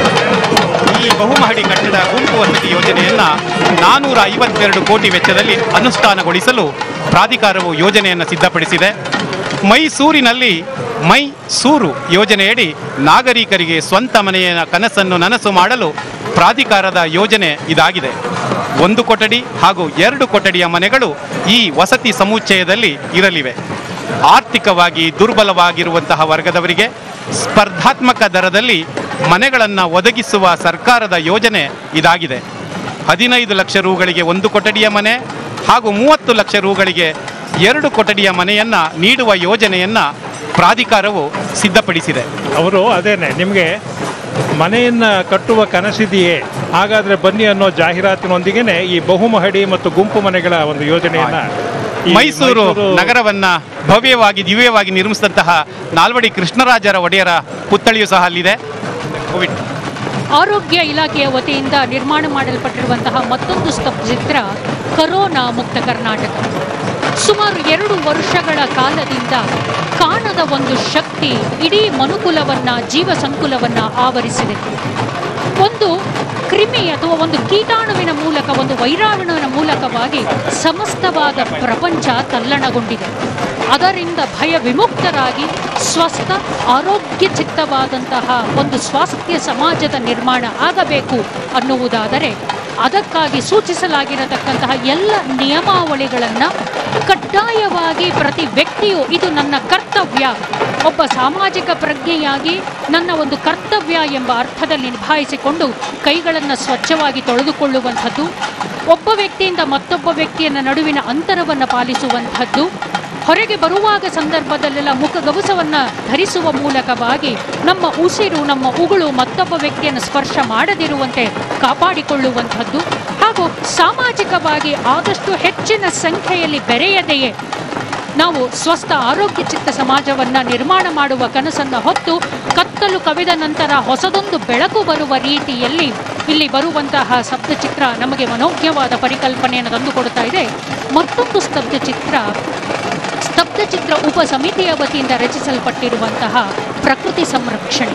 ಈ ಬಹುಮಹಡಿ ಕಟ್ಟಡ ಗುಂಪು ವಸತಿ ಯೋಜನೆಯನ್ನ ನಾನೂರ ಐವತ್ತೆರಡು ಕೋಟಿ ವೆಚ್ಚದಲ್ಲಿ ಅನುಷ್ಠಾನಗೊಳಿಸಲು ಪ್ರಾಧಿಕಾರವು ಯೋಜನೆಯನ್ನು ಸಿದ್ಧಪಡಿಸಿದೆ ಮೈಸೂರಿನಲ್ಲಿ ಮೈ ಸೂರು ಯೋಜನೆಯಡಿ ನಾಗರಿಕರಿಗೆ ಸ್ವಂತ ಮನೆಯ ಕನಸನ್ನು ನನಸು ಮಾಡಲು ಪ್ರಾಧಿಕಾರದ ಯೋಜನೆ ಇದಾಗಿದೆ ಒಂದು ಕೊಠಡಿ ಹಾಗೂ ಎರಡು ಕೊಠಡಿಯ ಮನೆಗಳು ಈ ವಸತಿ ಸಮುಚ್ಚಯದಲ್ಲಿ ಇರಲಿವೆ ಆರ್ಥಿಕವಾಗಿ ದುರ್ಬಲವಾಗಿರುವಂತಹ ವರ್ಗದವರಿಗೆ ಸ್ಪರ್ಧಾತ್ಮಕ ದರದಲ್ಲಿ ಮನೆಗಳನ್ನು ಒದಗಿಸುವ ಸರ್ಕಾರದ ಯೋಜನೆ ಇದಾಗಿದೆ ಹದಿನೈದು ಲಕ್ಷ ರೂಗಳಿಗೆ ಒಂದು ಕೊಠಡಿಯ ಮನೆ ಹಾಗೂ ಮೂವತ್ತು ಲಕ್ಷ ರೂಗಳಿಗೆ ಎರಡು ಕೊಠಡಿಯ ಮನೆಯನ್ನ ನೀಡುವ ಯೋಜನೆಯನ್ನ ಪ್ರಾಧಿಕಾರವು ಸಿದ್ಧಪಡಿಸಿದೆ ಅವರು ಅದೇನೆ ನಿಮಗೆ ಮನೆಯನ್ನ ಕಟ್ಟುವ ಕನಸಿದೆಯೇ ಹಾಗಾದ್ರೆ ಬನ್ನಿ ಅನ್ನೋ ಜಾಹೀರಾತಿನೊಂದಿಗೆನೆ ಈ ಬಹುಮಹಡಿ ಮತ್ತು ಗುಂಪು ಮನೆಗಳ ಒಂದು ಯೋಜನೆಯನ್ನ ಈ ಮೈಸೂರು ನಗರವನ್ನ ಭವ್ಯವಾಗಿ ದಿವ್ಯವಾಗಿ ನಿರ್ಮಿಸಿದಂತಹ ನಾಲ್ವಡಿ ಕೃಷ್ಣರಾಜರ ಒಡೆಯರ ಪುತ್ಥಳಿಯು ಸಹ ಅಲ್ಲಿದೆ ಕೋವಿಡ್ ಆರೋಗ್ಯ ಇಲಾಖೆಯ ವತಿಯಿಂದ ನಿರ್ಮಾಣ ಮಾಡಲ್ಪಟ್ಟಿರುವಂತಹ ಮತ್ತೊಂದು ಸ್ತಬ್ಧಚಿತ್ರ ಕರೋನಾ ಮುಕ್ತ ಕರ್ನಾಟಕ ಸುಮಾರು ಎರಡು ವರ್ಷಗಳ ಕಾಲದಿಂದ ಕಾಣದ ಒಂದು ಶಕ್ತಿ ಇಡೀ ಮನುಕುಲವನ್ನ ಜೀವ ಸಂಕುಲವನ್ನ ಆವರಿಸಿದೆ ಒಂದು ಕ್ರಿಮಿ ಅಥವಾ ಒಂದು ಕೀಟಾಣುವಿನ ಮೂಲಕ ಒಂದು ವೈರಾಣುವಿನ ಮೂಲಕವಾಗಿ ಸಮಸ್ತವಾದ ಪ್ರಪಂಚ ತಲ್ಲಣಗೊಂಡಿದೆ ಅದರಿಂದ ಭಯ ವಿಮುಕ್ತರಾಗಿ ಸ್ವಸ್ಥ ಆರೋಗ್ಯ ಚಿತ್ತವಾದಂತಹ ಒಂದು ಸ್ವಾಸ್ಥ್ಯ ಸಮಾಜದ ನಿರ್ಮಾಣ ಆಗಬೇಕು ಅನ್ನುವುದಾದರೆ ಅದಕ್ಕಾಗಿ ಸೂಚಿಸಲಾಗಿರತಕ್ಕಂತಹ ಎಲ್ಲ ನಿಯಮಾವಳಿಗಳನ್ನು ಕಡ್ಡಾಯವಾಗಿ ಪ್ರತಿ ವ್ಯಕ್ತಿಯು ಇದು ನನ್ನ ಕರ್ತವ್ಯ ಒಬ್ಬ ಸಾಮಾಜಿಕ ಪ್ರಜ್ಞೆಯಾಗಿ ನನ್ನ ಒಂದು ಕರ್ತವ್ಯ ಎಂಬ ಅರ್ಥದಲ್ಲಿ ನಿಭಾಯಿಸಿಕೊಂಡು ಕೈಗಳನ್ನು ಸ್ವಚ್ಛವಾಗಿ ತೊಳೆದುಕೊಳ್ಳುವಂಥದ್ದು ಒಬ್ಬ ವ್ಯಕ್ತಿಯಿಂದ ಮತ್ತೊಬ್ಬ ವ್ಯಕ್ತಿಯ ನಡುವಿನ ಅಂತರವನ್ನು ಪಾಲಿಸುವಂಥದ್ದು ಹೊರಗೆ ಬರುವಾಗ ಸಂದರ್ಭದಲ್ಲೆಲ್ಲ ಮುಖಗವಸವನ್ನು ಧರಿಸುವ ಮೂಲಕವಾಗಿ ನಮ್ಮ ಉಸಿರು ನಮ್ಮ ಉಗುಳು ಮತ್ತೊಬ್ಬ ವ್ಯಕ್ತಿಯನ್ನು ಸ್ಪರ್ಶ ಮಾಡದಿರುವಂತೆ ಕಾಪಾಡಿಕೊಳ್ಳುವಂಥದ್ದು ಹಾಗೂ ಸಾಮಾಜಿಕವಾಗಿ ಆದಷ್ಟು ಹೆಚ್ಚಿನ ಸಂಖ್ಯೆಯಲ್ಲಿ ಬೆರೆಯದೆಯೇ ನಾವು ಸ್ವಸ್ಥ ಆರೋಗ್ಯ ಚಿತ್ತ ಸಮಾಜವನ್ನು ನಿರ್ಮಾಣ ಮಾಡುವ ಕನಸನ್ನು ಹೊತ್ತು ಕತ್ತಲು ಕವಿದ ನಂತರ ಹೊಸದೊಂದು ಬೆಳಕು ಬರುವ ರೀತಿಯಲ್ಲಿ ಇಲ್ಲಿ ಬರುವಂತಹ ಸ್ತಬ್ಧಚಿತ್ರ ನಮಗೆ ಮನೋಜ್ಞವಾದ ಪರಿಕಲ್ಪನೆಯನ್ನು ತಂದುಕೊಡ್ತಾ ಇದೆ ಮತ್ತೊಂದು ಸ್ತಬ್ಧಚಿತ್ರ ಸ್ತಬ್ಧಚಿತ್ರ ಉಪ ಸಮಿತಿಯ ವತಿಯಿಂದ ರಚಿಸಲ್ಪಟ್ಟಿರುವಂತಹ ಪ್ರಕೃತಿ ಸಂರಕ್ಷಣೆ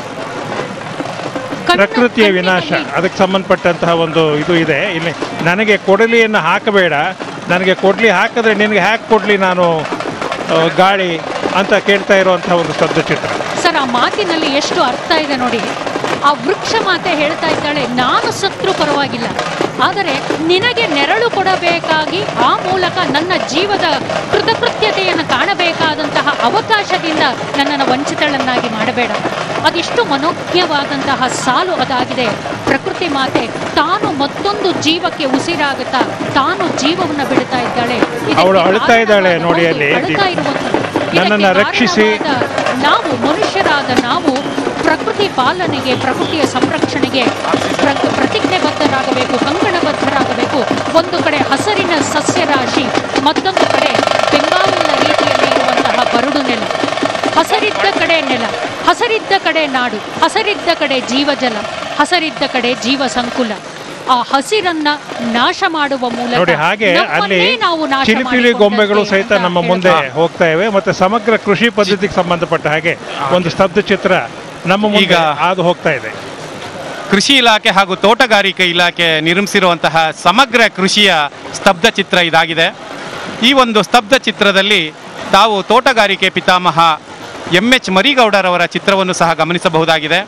ಕಣ್ಣ- ಪ್ರಕೃತಿಯ ವಿನಾಶ ಕಣ್ಣಿನಲ್ಲಿ ಅದಕ್ಕೆ ಸಂಬಂಧಪಟ್ಟಂತಹ ಒಂದು ಇದು ಇದೆ ಇಲ್ಲಿ ನನಗೆ ಕೊಡಲಿಯನ್ನು ಹಾಕಬೇಡ ನನಗೆ ಕೊಡ್ಲಿ ಹಾಕಿದ್ರೆ ನಿನಗೆ ಹ್ಯಾಕ್ ಕೊಡ್ಲಿ ನಾನು ಆ, ಗಾಳಿ ಅಂತ ಕೇಳ್ತಾ ಇರುವಂತಹ ಒಂದು ಸ್ತಬ್ಧಚಿತ್ರ ಸರ್ ಆ ಮಾತಿನಲ್ಲಿ ಎಷ್ಟು ಅರ್ಥ ಇದೆ ನೋಡಿ ಆ ವೃಕ್ಷ ಮಾತೆ ಹೇಳ್ತಾ ಇದ್ದಾಳೆ ನಾನು ಸತ್ರು ಪರವಾಗಿಲ್ಲ ಆದರೆ ನಿನಗೆ ನೆರಳು ಕೊಡಬೇಕಾಗಿ ಆ ಮೂಲಕ ನನ್ನ ಜೀವದ ಕೃತಕೃತ್ಯತೆಯನ್ನು ಕಾಣಬೇಕಾದಂತಹ ಅವಕಾಶದಿಂದ ನನ್ನನ್ನು ವಂಚಿತಳನ್ನಾಗಿ ಮಾಡಬೇಡ ಅದೆಷ್ಟು ಮನೋಜ್ಞವಾದಂತಹ ಸಾಲು ಅದಾಗಿದೆ ಪ್ರಕೃತಿ ಮಾತೆ ತಾನು ಮತ್ತೊಂದು ಜೀವಕ್ಕೆ ಉಸಿರಾಗುತ್ತಾ ತಾನು ಜೀವವನ್ನು ಬಿಡ್ತಾ ಇದ್ದಾಳೆ ಇದಕ್ಕೆ ಅವಳು ಅಳ್ತಾ ಇದ್ದಾಳೆ ಕಾರಣವಾದ- ನೋಡಿ ಹೌದು, ಅಲ್ಲಿ. ಅಳ್ತಾ ಇರುವಂಥದ್ದು. ನನ್ನನ್ನ ಇದಕ್ಕೆ ರಕ್ಷಿಸಿ. ಕಾರಣವಾದ ನಾವು ಮನುಷ್ಯರಾದ ನಾವು ಪ್ರಕೃತಿ ಪಾಲನೆಗೆ ಪ್ರಕೃತಿಯ ಸಂರಕ್ಷಣೆಗೆ ಪ್ರ- ಪ್ರತಿಜ್ಞೆಬದ್ಧರಾಗಬೇಕು ಕಂಕಣಬದ್ಧರಾಗಬೇಕು ಒಂದು ಕಡೆ ಹಸರಿನ ಸಸ್ಯರಾಶಿ ಮತ್ತೊಂದು ಕಡೆ ಬೆಂಗಾವಲಿನ ರೀತಿಯಲ್ಲಿ ಇರುವಂತಹ ಬರಡು ನೆಲ ಹಸರಿದ್ದ ಕಡೆ ನೆಲ ಹಸರಿದ್ದ ಕಡೆ ನಾಡು ಹಸರಿದ್ದ ಕಡೆ ಜೀವಜಲ ಹಸರಿದ್ದ ಕಡೆ ಜೀವ ಸಂಕುಲ ಆ ಹಸಿರನ್ನ ನಾಶ ಮಾಡುವ ಮೂಲಕ ನೋಡಿ ಹಾಗೆ ಅಲ್ಲಿ ನಮ್ಮನ್ನೇ ನಾವು ನಾಶ ಚಿಲಿಪಿಲಿ ಗೊಂಬೆಗಳು ಮಾಡಿಕೊಂಡಂತೆ ಸಹಿತ ಅಂತ ನಮ್ಮ ಮುಂದೆ ಹೇಳ್ತಾರೆ. ಹೋಗ್ತಾ ಇವೆ ಮತ್ತೆ ಸಮಗ್ರ ಕೃಷಿ ಪದ್ಧತಿಗೆ ಸಂಬಂಧಪಟ್ಟ ಹಾಗೆ ಒಂದು ಸ್ತಬ್ಧ ಚಿತ್ರ ನಮ್ಮ ಮುಂದೆ ಈಗ ಹಾದು ಹೋಗ್ತಾ ಇದೆ ಕೃಷಿ ಇಲಾಖೆ ಹಾಗೂ ತೋಟಗಾರಿಕೆ ಇಲಾಖೆ ನಿರ್ಮಿಸಿರುವಂತಹ ಸಮಗ್ರ ಕೃಷಿಯ ಸ್ತಬ್ಧ ಚಿತ್ರ ಇದಾಗಿದೆ ಈ ಒಂದು ಸ್ತಬ್ಧ ಚಿತ್ರದಲ್ಲಿ ತಾವು ತೋಟಗಾರಿಕೆ ಪಿತಾಮಹ ಎಂ ಎಚ್ ಮರಿಗೌಡರವರ ಚಿತ್ರವನ್ನು ಸಹ ಗಮನಿಸಬಹುದಾಗಿದೆ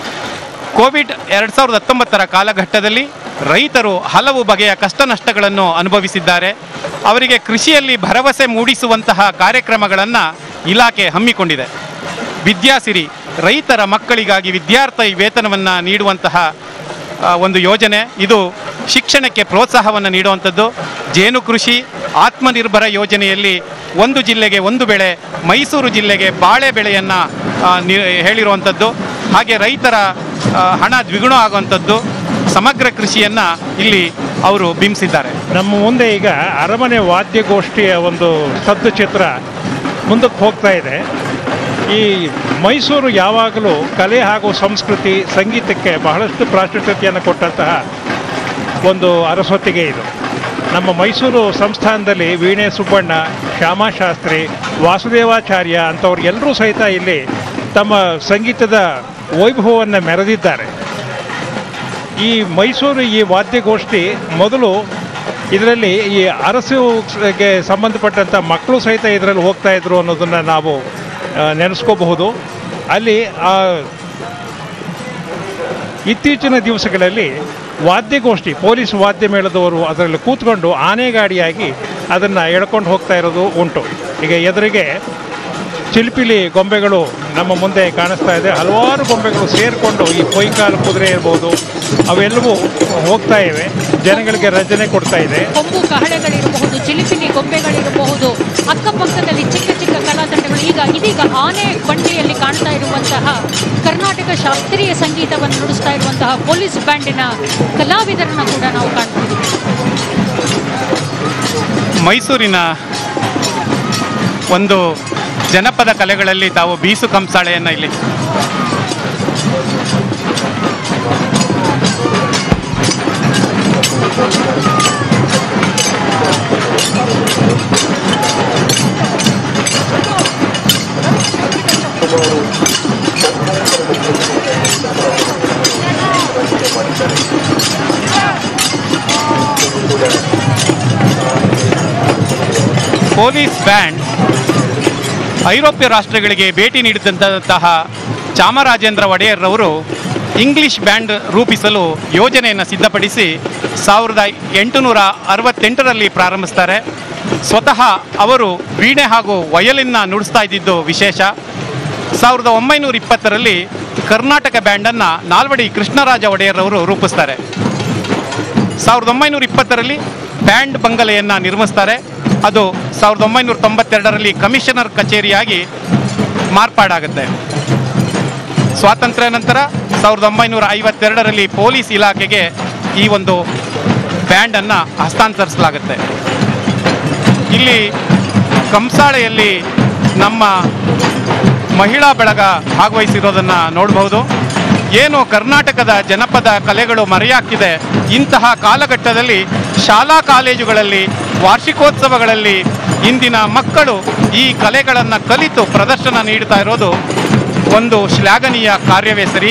ಕೋವಿಡ್ ಎರಡು ಸಾವಿರದ ಹತ್ತೊಂಬತ್ತರ ಕಾಲಘಟ್ಟದಲ್ಲಿ ರೈತರು ಹಲವು ಬಗೆಯ ಕಷ್ಟ ನಷ್ಟಗಳನ್ನು ಅನುಭವಿಸಿದ್ದಾರೆ ಅವರಿಗೆ ಕೃಷಿಯಲ್ಲಿ ಭರವಸೆ ಮೂಡಿಸುವಂತಹ ಕಾರ್ಯಕ್ರಮಗಳನ್ನು ಇಲಾಖೆ ಹಮ್ಮಿಕೊಂಡಿದೆ ವಿದ್ಯಾಸಿರಿ ರೈತರ ಮಕ್ಕಳಿಗಾಗಿ ವಿದ್ಯಾರ್ಥಿ ವೇತನವನ್ನು ನೀಡುವಂತಹ ಆ, ಒಂದು ಯೋಜನೆ ಇದು ಶಿಕ್ಷಣಕ್ಕೆ ಪ್ರೋತ್ಸಾಹವನ್ನು ನೀಡುವಂಥದ್ದು ಜೇನು ಕೃಷಿ ಆತ್ಮನಿರ್ಭರ ಯೋಜನೆಯಲ್ಲಿ ಒಂದು ಜಿಲ್ಲೆಗೆ ಒಂದು ಬೆಳೆ ಮೈಸೂರು ಜಿಲ್ಲೆಗೆ ಬಾಳೆ ಬೆಳೆಯನ್ನು ಹೇಳಿರುವಂಥದ್ದು ಹಾಗೆ ರೈತರ ಆ, ಹಣ ದ್ವಿಗುಣ ಆಗುವಂಥದ್ದು ಸಮಗ್ರ ಕೃಷಿಯನ್ನು ಇಲ್ಲಿ ಅವರು ಬಿಂಬಿಸಿದ್ದಾರೆ ನಮ್ಮ ಮುಂದೆ ಈಗ ಅರಮನೆ ವಾದ್ಯಗೋಷ್ಠಿಯ ಒಂದು ಸ್ತಬ್ಧ ಚಿತ್ರ ಮುಂದಕ್ಕೆ ಹೋಗ್ತಾ ಇದೆ ಈ ಮೈಸೂರು ಯಾವಾಗಲೂ ಕಲೆ ಹಾಗೂ ಸಂಸ್ಕೃತಿ ಸಂಗೀತಕ್ಕೆ ಬಹಳಷ್ಟು ಪ್ರಾಶಸ್ತ್ಯತೆಯನ್ನು ಕೊಟ್ಟಂತಹ ಒಂದು ಅರಸೊತ್ತಿಗೆ ಇದು ನಮ್ಮ ಮೈಸೂರು ಸಂಸ್ಥಾನದಲ್ಲಿ ವೀಣೆ ಸುಬ್ಬಣ್ಣ ಶ್ಯಾಮಾಶಾಸ್ತ್ರಿ ವಾಸುದೇವಾಚಾರ್ಯ ಅಂಥವ್ರು ಎಲ್ಲರೂ ಸಹಿತ ಇಲ್ಲಿ ತಮ್ಮ ಸಂಗೀತದ ವೈಭವವನ್ನು ಮೆರೆದಿದ್ದಾರೆ ಈ ಮೈಸೂರು ಈ ವಾದ್ಯಗೋಷ್ಠಿ ಮೊದಲು ಇದರಲ್ಲಿ ಈ ಅರಸುಗೆ ಸಂಬಂಧಪಟ್ಟಂಥ ಮಕ್ಕಳು ಸಹಿತ ಇದರಲ್ಲಿ ಹೋಗ್ತಾ ಇದ್ರು ಅನ್ನೋದನ್ನು ನಾವು ಆ, ನೆನೆಸ್ಕೋಬಹುದು ಅಲ್ಲಿ ಆ ಇತ್ತೀಚಿನ ದಿವಸಗಳಲ್ಲಿ ವಾದ್ಯಗೋಷ್ಠಿ ಪೊಲೀಸ್ ವಾದ್ಯ ಮೇಳದವರು ಅದರಲ್ಲಿ ಕೂತ್ಕೊಂಡು ಆನೆಗಾಡಿಯಾಗಿ ಅದನ್ನು ಎಳ್ಕೊಂಡು ಹೋಗ್ತಾ ಇರೋದು ಉಂಟು ಈಗ ಎದುರಿಗೆ ಚಿಲಿಪಿಲಿ ಗೊಂಬೆಗಳು ನಮ್ಮ ಮುಂದೆ ಕಾಣಿಸ್ತಾ ಇದೆ ಹಲವಾರು ಗೊಂಬೆಗಳು ಸೇರಿಕೊಂಡು ಈ ಪೊಯ್ಕಾಲು ಕುದುರೆ ಇರ್ಬೋದು ಅವೆಲ್ಲವೂ ಹೋಗ್ತಾ ಇವೆ ಜನಗಳಿಗೆ ರಚನೆ ಕೊಡ್ತಾ ಇದೆ ಕೊಂಬು ಕಹಳೆಗಳಿರಬಹುದು ಚಿಲಿಪಿಲಿ ಗೊಂಬೆಗಳಿರಬಹುದು ಅಕ್ಕಪಕ್ಕದಲ್ಲಿ ಚಿಕ್ಕ ಚಿಕ್ಕ ಕಲಾತಂಡಗಳು ಈಗ ಇದೀಗ ಆನೆ ಬಂಡಿಯಲ್ಲಿ ಕಾಣ್ತಾ ಇರುವಂತಹ ಕರ್ನಾಟಕ ಶಾಸ್ತ್ರೀಯ ಸಂಗೀತವನ್ನು ನುಡಿಸ್ತಾ ಇರುವಂತಹ ಪೊಲೀಸ್ ಬ್ಯಾಂಡಿನ ಕಲಾವಿದರನ್ನ ಕೂಡ ನಾವು ಕಾಣ್ತೀವಿ ಮೈಸೂರಿನ ಒಂದು ಜನಪದ ಕಲೆಗಳಲ್ಲಿ ತಾವು ಬೀಸು ಕಂಸಾಳೆಯನ್ನು ಇಲ್ಲಿ ಪೊಲೀಸ್ ಬ್ಯಾಂಡ್ ಐರೋಪ್ಯ ರಾಷ್ಟ್ರಗಳಿಗೆ ಭೇಟಿ ನೀಡಿದಂತಹ ಚಾಮರಾಜೇಂದ್ರ ಒಡೆಯರ್ರವರು ಇಂಗ್ಲಿಷ್ ಬ್ಯಾಂಡ್ ರೂಪಿಸಲು ಯೋಜನೆಯನ್ನು ಸಿದ್ಧಪಡಿಸಿ ಸಾವಿರದ ಎಂಟುನೂರ ಅರವತ್ತೆಂಟರಲ್ಲಿ ಪ್ರಾರಂಭಿಸ್ತಾರೆ ಸ್ವತಃ ಅವರು ವೀಣೆ ಹಾಗೂ ವಯಲಿನ್ನ ನುಡಿಸ್ತಾ ಇದ್ದಿದ್ದು ವಿಶೇಷ ಸಾವಿರದ ಒಂಬೈನೂರ ಇಪ್ಪತ್ತರಲ್ಲಿ ಕರ್ನಾಟಕ ಬ್ಯಾಂಡನ್ನು ನಾಲ್ವಡಿ ಕೃಷ್ಣರಾಜ ಒಡೆಯರ್ರವರು ರೂಪಿಸ್ತಾರೆ ಸಾವಿರದ ಒಂಬೈನೂರ ಇಪ್ಪತ್ತರಲ್ಲಿ ಬ್ಯಾಂಡ್ ಬಂಗಲೆಯನ್ನು ನಿರ್ಮಿಸ್ತಾರೆ ಅದು ಸಾವಿರದ ಒಂಬೈನೂರ ತೊಂಬತ್ತೆರಡರಲ್ಲಿ ಕಮಿಷನರ್ ಕಚೇರಿಯಾಗಿ ಮಾರ್ಪಾಡಾಗುತ್ತೆ ಸ್ವಾತಂತ್ರ್ಯ ನಂತರ ಸಾವಿರದ ಒಂಬೈನೂರ ಐವತ್ತೆರಡರಲ್ಲಿ ಪೊಲೀಸ್ ಇಲಾಖೆಗೆ ಈ ಒಂದು ಬ್ಯಾಂಡನ್ನು ಹಸ್ತಾಂತರಿಸಲಾಗುತ್ತೆ ಇಲ್ಲಿ ಕಂಸಾಳೆಯಲ್ಲಿ ನಮ್ಮ ಮಹಿಳಾ ಬಳಗ ಭಾಗವಹಿಸಿರೋದನ್ನು ನೋಡಬಹುದು ಏನು ಕರ್ನಾಟಕದ ಜನಪದ ಕಲೆಗಳು ಮರೆಯಾಗ್ತಿದೆ ಇಂತಹ ಕಾಲಘಟ್ಟದಲ್ಲಿ ಶಾಲಾ ಕಾಲೇಜುಗಳಲ್ಲಿ ವಾರ್ಷಿಕೋತ್ಸವಗಳಲ್ಲಿ ಇಂದಿನ ಮಕ್ಕಳು ಈ ಕಲೆಗಳನ್ನು ಕಲಿತು ಪ್ರದರ್ಶನ ನೀಡ್ತಾ ಇರೋದು ಒಂದು ಶ್ಲಾಘನೀಯ ಕಾರ್ಯವೇ ಸರಿ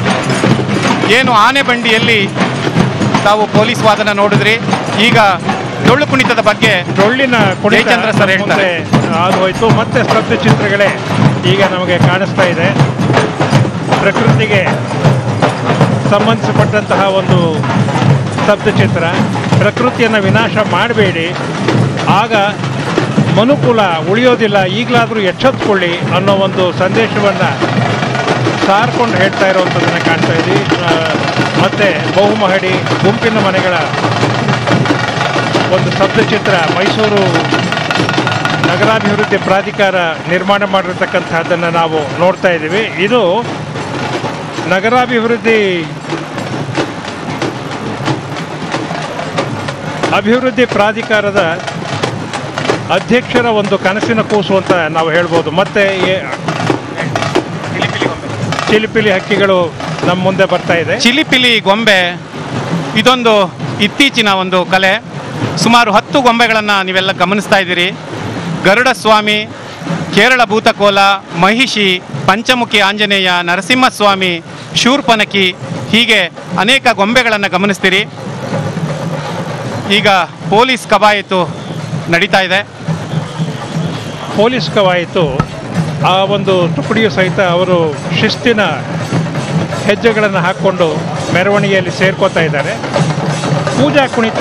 ಏನು ಆನೆ ಬಂಡಿಯಲ್ಲಿ ತಾವು ಪೊಲೀಸ್ ವಾದನ ನೋಡಿದ್ರಿ ಈಗ ಡೊಳ್ಳು ಕುಣಿತದ ಬಗ್ಗೆ ಡೊಳ್ಳಿನ ಕುಣಿತ ಜಯಚಂದ್ರ ಸರ್ ಹೇಳ್ತಾರೆ. ಮುಂದೆ ಹಾದು ಹೋಯ್ತು ಮತ್ತೆ ಸ್ತಬ್ಧ ಚಿತ್ರಗಳೇ ಈಗ ನಮಗೆ ಕಾಣಿಸ್ತಾ ಇದೆ ಪ್ರಕೃತಿಗೆ ಸಂಬಂಧಿಸಪಟ್ಟಂತಹ ಒಂದು ಸ್ತಬ್ಧ ಚಿತ್ರ ಪ್ರಕೃತಿಯನ್ನು ವಿನಾಶ ಮಾಡಬೇಡಿ ಆಗ ಮನುಕುಲ ಉಳಿಯೋದಿಲ್ಲ ಈಗಲಾದರೂ ಎಚ್ಚೆತ್ಕೊಳ್ಳಿ ಅನ್ನೋ ಒಂದು ಸಂದೇಶವನ್ನು ಸಾರ್ಕೊಂಡು ಹೇಳ್ತಾ ಇರುವಂಥದ್ದನ್ನು ಕಾಣ್ತಾ ಇದ್ದೀವಿ ಆ, ಮತ್ತೆ ಬಹುಮಹಡಿ ಗುಂಪಿನ ಮನೆಗಳ ಒಂದು ಸ್ತಬ್ಧಚಿತ್ರ ಮೈಸೂರು ನಗರಾಭಿವೃದ್ಧಿ ಪ್ರಾಧಿಕಾರ ನಿರ್ಮಾಣ ಮಾಡಿರ್ತಕ್ಕಂತಹದ್ದನ್ನು ನಾವು ನೋಡ್ತಾ ಇದ್ದೀವಿ ಇದು ನಗರಾಭಿವೃದ್ಧಿ ಅಭಿವೃದ್ಧಿ ಪ್ರಾಧಿಕಾರದ ಅಧ್ಯಕ್ಷರ ಒಂದು ಕನಸಿನ ಕೂಸು ಅಂತ ನಾವು ಹೇಳ್ಬೋದು ಮತ್ತೆ ಏ- ಚಿಲಿಪಿಲಿ ಹಕ್ಕಿಗಳು ನಮ್ಮ ಮುಂದೆ ಬರ್ತಾ ಇದೆ ಚಿಲಿಪಿಲಿ ಗೊಂಬೆ ಇದೊಂದು ಇತ್ತೀಚಿನ ಒಂದು ಕಲೆ ಸುಮಾರು ಹತ್ತು ಗೊಂಬೆಗಳನ್ನು ನೀವೆಲ್ಲ ಗಮನಿಸ್ತಾ ಇದ್ದೀರಿ ಗರುಡ ಸ್ವಾಮಿ ಕೇರಳ ಭೂತಕೋಲ ಮಹಿಷಿ ಪಂಚಮುಖಿ ಆಂಜನೇಯ ನರಸಿಂಹಸ್ವಾಮಿ ಶೂರ್ಪನಕಿ ಹೀಗೆ ಅನೇಕ ಗೊಂಬೆಗಳನ್ನು ಗಮನಿಸ್ತೀರಿ ಈಗ ಪೊಲೀಸ್ ಕವಾಯತು ನಡೀತಾ ಇದೆ ಪೊಲೀಸ್ ಕವಾಯಿತು ಆ ಒಂದು ತುಕಡಿಯು ಸಹಿತ ಅವರು ಶಿಸ್ತಿನ ಹೆಜ್ಜೆಗಳನ್ನು ಹಾಕ್ಕೊಂಡು ಮೆರವಣಿಗೆಯಲ್ಲಿ ಸೇರ್ಕೋತಾ ಇದ್ದಾರೆ ಪೂಜಾ ಕುಣಿತ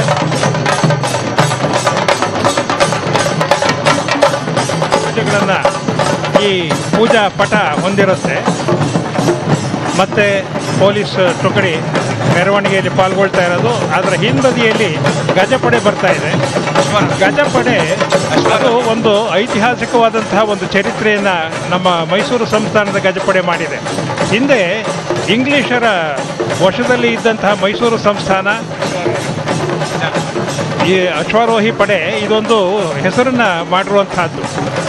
ಹೆಜ್ಜೆಗಳನ್ನು ಈ ಪೂಜಾ ಪಟ ಹೊಂದಿರುತ್ತೆ ಮತ್ತೆ ಪೊಲೀಸ್ ತುಕಡಿ ಮೆರವಣಿಗೆಯಲ್ಲಿ ಪಾಲ್ಗೊಳ್ತಾ ಇರೋದು ಅದರ ಹಿಂಬದಿಯಲ್ಲಿ ಗಜಪಡೆ ಬರ್ತಾ ಇದೆ ಗಜಪಡೆ ಅದು ಒಂದು ಐತಿಹಾಸಿಕವಾದಂತಹ ಒಂದು ಚರಿತ್ರೆಯನ್ನು ನಮ್ಮ ಮೈಸೂರು ಸಂಸ್ಥಾನದ ಗಜಪಡೆ ಮಾಡಿದೆ ಹಿಂದೆ ಇಂಗ್ಲಿಷರ ವಶದಲ್ಲಿ ಇದ್ದಂತಹ ಮೈಸೂರು ಸಂಸ್ಥಾನ ಈ ಅಶ್ವಾರೋಹಿ ಪಡೆ ಇದೊಂದು ಹೆಸರನ್ನ ಮಾಡಿರುವಂತಹದ್ದು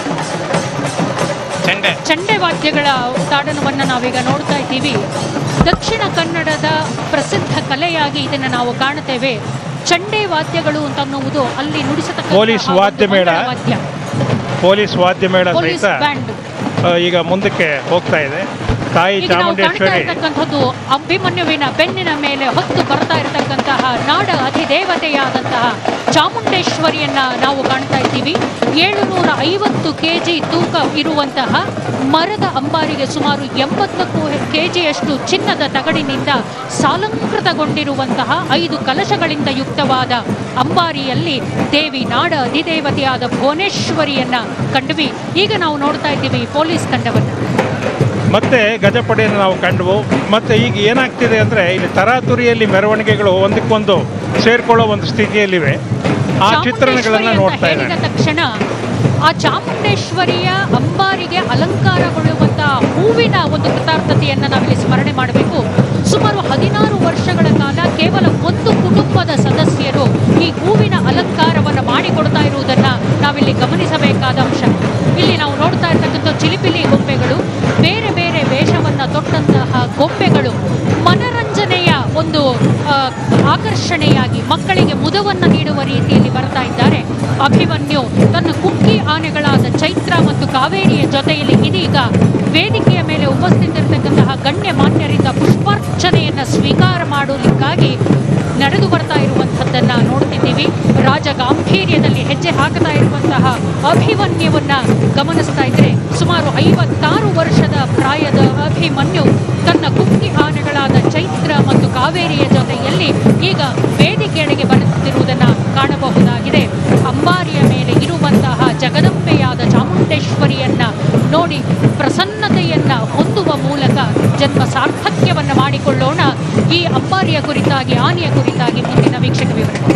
ಚೆಂಡೆ ಚಂಡೆ ವಾದ್ಯಗಳ ತಾಡನವನ್ನು ನಾವೀಗ ನೋಡ್ತಾ ಇದ್ದೀವಿ ದಕ್ಷಿಣ ಕನ್ನಡದ ಪ್ರಸಿದ್ಧ ಕಲೆಯಾಗಿ ಇದನ್ನು ನಾವು ಕಾಣುತ್ತೇವೆ ಚಂಡೆ ವಾದ್ಯಗಳು ಅಂತನ್ನುವುದು ಅಲ್ಲಿ ನುಡಿಸತಕ್ಕ ಪೊಲೀಸ್ ವಾದ್ಯ ಮೇಳ. ವಾದ್ಯ ಪೊಲೀಸ್ ವಾದ್ಯ ಮೇಳ ಪೊಲೀಸ್ ಸಹಿತ ಬ್ಯಾಂಡ್ ಆ, ಈಗ ಮುಂದಕ್ಕೆ ಹೋಗ್ತಾ ಇದೆ ತಾಯಿ ಈಗ ನಾವು ಕಾಣ್ತಾ ಚಾಮುಂಡೇಶ್ವರಿ ಇರ್ತಕ್ಕಂಥದ್ದು ಅಭಿಮನ್ಯುವಿನ ಬೆನ್ನಿನ ಮೇಲೆ ಹೊತ್ತು ಬರ್ತಾ ಇರತಕ್ಕಂತಹ ನಾಡ ಅಧಿದೇವತೆಯಾದಂತಹ ಚಾಮುಂಡೇಶ್ವರಿಯನ್ನ ನಾವು ಕಾಣ್ತಾ ಇದ್ದೀವಿ ಏಳುನೂರ ಐವತ್ತು ಕೆಜಿ ತೂಕ ಇರುವಂತಹ ಮರದ ಅಂಬಾರಿಗೆ ಸುಮಾರು ಎಂಬತ್ತಕ್ಕೂ ಕೆಜಿಯಷ್ಟು ಚಿನ್ನದ ತಗಡಿನಿಂದ ಸಾಲಂಕೃತಗೊಂಡಿರುವಂತಹ ಐದು ಕಲಶಗಳಿಂದ ಯುಕ್ತವಾದ ಅಂಬಾರಿಯಲ್ಲಿ ದೇವಿ ನಾಡ ಅಧಿದೇವತೆಯಾದ ಭುವನೇಶ್ವರಿಯನ್ನ ಕಂಡ್ವಿ ಈಗ ನಾವು ನೋಡ್ತಾ ಇದ್ದೀವಿ ಪೊಲೀಸ್ ತಂಡವನ್ನು ಮತ್ತೆ ಗಜಪಡೆಯನ್ನು ನಾವು ಕಂಡವು ಮತ್ತೆ ಈಗ ಏನಾಗ್ತಿದೆ ಅಂದರೆ ಇಲ್ಲಿ ತರಾತುರಿಯಲ್ಲಿ ಮೆರವಣಿಗೆಗಳು ಒಂದಕ್ಕೊಂದು ಸೇರ್ಕೊಳ್ಳೋ ಒಂದು ಸ್ಥಿತಿಯಲ್ಲಿವೆ ಆ ಚಿತ್ರಣಗಳನ್ನು ಚಾಮುಂಡೇಶ್ವರಿ ಅಂತ ನೋಡ್ತಾ ಹೇಳಿದ ಇದ್ದಾರೆ ತಕ್ಷಣ ಆ ಚಾಮುಂಡೇಶ್ವರಿಯ ಅಂಬಾರಿಗೆ ಅಲಂಕಾರಗೊಳ್ಳುವಂತಹ ಹೂವಿನ ಒಂದು ಕೃತಾರ್ಥತೆಯನ್ನ ನಾವಿಲ್ಲಿ ಸ್ಮರಣೆ ಮಾಡಬೇಕು ಸುಮಾರು ಹದಿನಾರು ವರ್ಷಗಳ ಕಾಲ ಕೇವಲ ಒಂದು ಕುಟುಂಬದ ಸದಸ್ಯರು ಈ ಹೂವಿನ ಅಲಂಕಾರವನ್ನು ಮಾಡಿಕೊಡ್ತಾ ಇರುವುದನ್ನ ನಾವಿಲ್ಲಿ ಗಮನಿಸಬೇಕಾದ ಅಂಶ ಇಲ್ಲಿ ನಾವು ನೋಡ್ತಾ ಇರ್ತಕ್ಕಂಥ ಚಿಲಿಪಿಲಿ ಗೊಂಬೆಗಳು ಬೇರೆ ಬೇರೆ ವೇಷವನ್ನ ತೊಟ್ಟಂತಹ ಗೊಂಬೆಗಳು ಮನರಂಜನೆಯ ಒಂದು ಆ, ಆಕರ್ಷಣೆಯಾಗಿ ಮಕ್ಕಳಿಗೆ ಮುದವನ್ನು ನೀಡುವ ರೀತಿಯಲ್ಲಿ ಬರ್ತಾ ಇದ್ದಾರೆ ಅಭಿಮನ್ಯು ತನ್ನ ಕುಕ್ಕಿ ಆನೆಗಳಾದ ಚೈತ್ರ ಮತ್ತು ಕಾವೇರಿಯ ಜೊತೆಯಲ್ಲಿ ಇದೀಗ ವೇದಿಕೆಯ ಮೇಲೆ ಉಪಸ್ಥಿತರಿರ್ತಕ್ಕಂತಹ ಗಣ್ಯ ಮಾನ್ಯರಿಂದ ಪುಷ್ಪಾರ್ಚನೆಯನ್ನ ಸ್ವೀಕಾರ ಮಾಡೋದಕ್ಕಾಗಿ ನಡೆದು ಬರ್ತಾ ಇರುವಂಥದ್ದನ್ನ ನೋಡ್ತಿದ್ದೀವಿ ರಾಜ ಗಾಂಭೀರ್ಯದಲ್ಲಿ ಹೆಜ್ಜೆ ಹಾಕ್ತಾ ಇರುವಂತಹ ಅಭಿಮನ್ಯುವನ್ನ ಗಮನಿಸ್ತಾ ಇದ್ರೆ ಸುಮಾರು ಐವತ್ತಾರು ವರ್ಷದ ಪ್ರಾಯದ ಅಭಿಮನ್ಯು ತನ್ನ ಕುಕ್ಕಿ ಆನೆಗಳಾದ ಚೈತ್ರ ಮತ್ತು ಕಾವೇರಿಯ ಜೊತೆಯಲ್ಲಿ ಈಗ ವೇದಿಕೆಯಡೆಗೆ ಬರುತ್ತಿರುವುದನ್ನ ಕಾಣಬಹುದಾಗಿದೆ ಅಂಬಾರಿಯ ಮೇಲೆ ಇರುವಂತಹ ಜಗದಂಬೆಯಾದ ಚಾಮುಂಡೇಶ್ವರಿಯನ್ನ ನೋಡಿ ಪ್ರಸನ್ನತೆಯನ್ನ ಹೊಂದುವ ಮೂಲಕ ಜನ್ಮ ಸಾರ್ಥಕ್ಯವನ್ನ ಮಾಡಿಕೊಳ್ಳೋಣ ಈ ಅಂಬಾರಿಯ ಕುರಿತಾಗಿ ಆನೆಯ ಕುರಿತಾಗಿ ಮುಂದಿನ ವೀಕ್ಷಕ ವಿವರಣೆ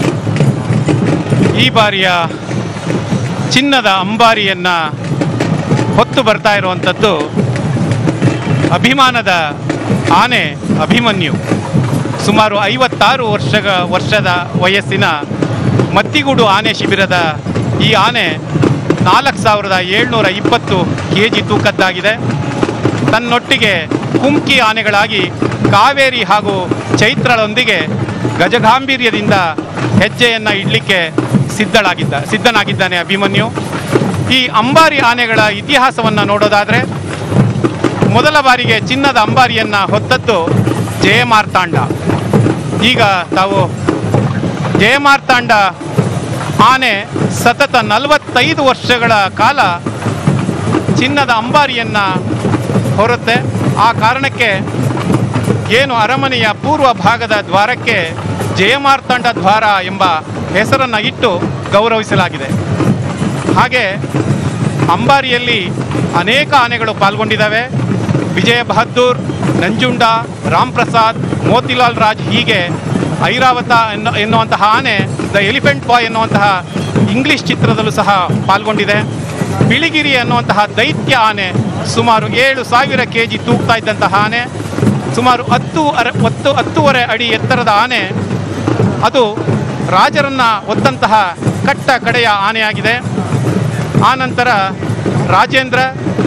ಈ ಬಾರಿಯ ಚಿನ್ನದ ಅಂಬಾರಿಯನ್ನ ಹೊತ್ತು ಬರ್ತಾ ಇರುವಂಥದ್ದು ಅಭಿಮಾನದ ಆನೆ ಅಭಿಮನ್ಯು ಸುಮಾರು ಐವತ್ತಾರು ವರ್ಷಗ ವರ್ಷದ ವಯಸ್ಸಿನ ಮತ್ತಿಗೂಡು ಆನೆ ಶಿಬಿರದ ಈ ಆನೆ ನಾಲ್ಕು ಸಾವಿರದ ಏಳ್ನೂರ ಇಪ್ಪತ್ತು ಕೆ ಜಿ ತೂಕದ್ದಾಗಿದೆ ತನ್ನೊಟ್ಟಿಗೆ ಕುಮ್ಕಿ ಆನೆಗಳಾಗಿ ಕಾವೇರಿ ಹಾಗೂ ಚೈತ್ರಳೊಂದಿಗೆ ಗಜಗಾಂಭೀರ್ಯದಿಂದ ಹೆಜ್ಜೆಯನ್ನು ಇಡಲಿಕ್ಕೆ ಸಿದ್ಧಳಾಗಿದ್ದ ಸಿದ್ಧನಾಗಿದ್ದಾನೆ ಅಭಿಮನ್ಯು ಈ ಅಂಬಾರಿ ಆನೆಗಳ ಇತಿಹಾಸವನ್ನು ನೋಡೋದಾದರೆ ಮೊದಲ ಬಾರಿಗೆ ಚಿನ್ನದ ಅಂಬಾರಿಯನ್ನು ಹೊತ್ತದ್ದು ಜಯಮಾರ್ತಾಂಡ ಈಗ ತಾವು ಜಯಮಾರ್ತಾಂಡ ಆನೆ ಸತತ ನಲವತ್ತೈದು ವರ್ಷಗಳ ಕಾಲ ಚಿನ್ನದ ಅಂಬಾರಿಯನ್ನು ಹೊರುತ್ತೆ ಆ ಕಾರಣಕ್ಕೆ ಏನು ಅರಮನೆಯ ಪೂರ್ವ ಭಾಗದ ದ್ವಾರಕ್ಕೆ ಜಯಮಾರ್ತಾಂಡ ದ್ವಾರ ಎಂಬ ಹೆಸರನ್ನು ಇಟ್ಟು ಗೌರವಿಸಲಾಗಿದೆ ಹಾಗೆ ಅಂಬಾರಿಯಲ್ಲಿ ಅನೇಕ ಆನೆಗಳು ಪಾಲ್ಗೊಂಡಿದ್ದಾವೆ ವಿಜಯ ಬಹದ್ದೂರ್ ನಂಜುಂಡ ರಾಮ್ ಪ್ರಸಾದ್ ಮೋತಿಲಾಲ್ ರಾಜ್ ಹೀಗೆ ಐರಾವತ ಎನ್ನೋ ಎನ್ನುವಂತಹ ಆನೆ ದ ಎಲಿಫೆಂಟ್ ಬಾಯ್ ಎನ್ನುವಂತಹ ಇಂಗ್ಲಿಷ್ ಚಿತ್ರದಲ್ಲೂ ಸಹ ಪಾಲ್ಗೊಂಡಿದೆ ಬಿಳಿಗಿರಿ ಎನ್ನುವಂತಹ ದೈತ್ಯ ಆನೆ ಸುಮಾರು ಏಳು ಸಾವಿರ ಕೆ ಜಿ ತೂಗ್ತಾ ಇದ್ದಂತಹ ಆನೆ ಸುಮಾರು ಹತ್ತು ಅರ ಹತ್ತು ಹತ್ತೂವರೆ ಅಡಿ ಎತ್ತರದ ಆನೆ ಅದು ರಾಜರನ್ನ ಹೊತ್ತಂತಹ ಕಟ್ಟ ಕಡೆಯ ಆನೆಯಾಗಿದೆ ಆನಂತರ ರಾಜೇಂದ್ರ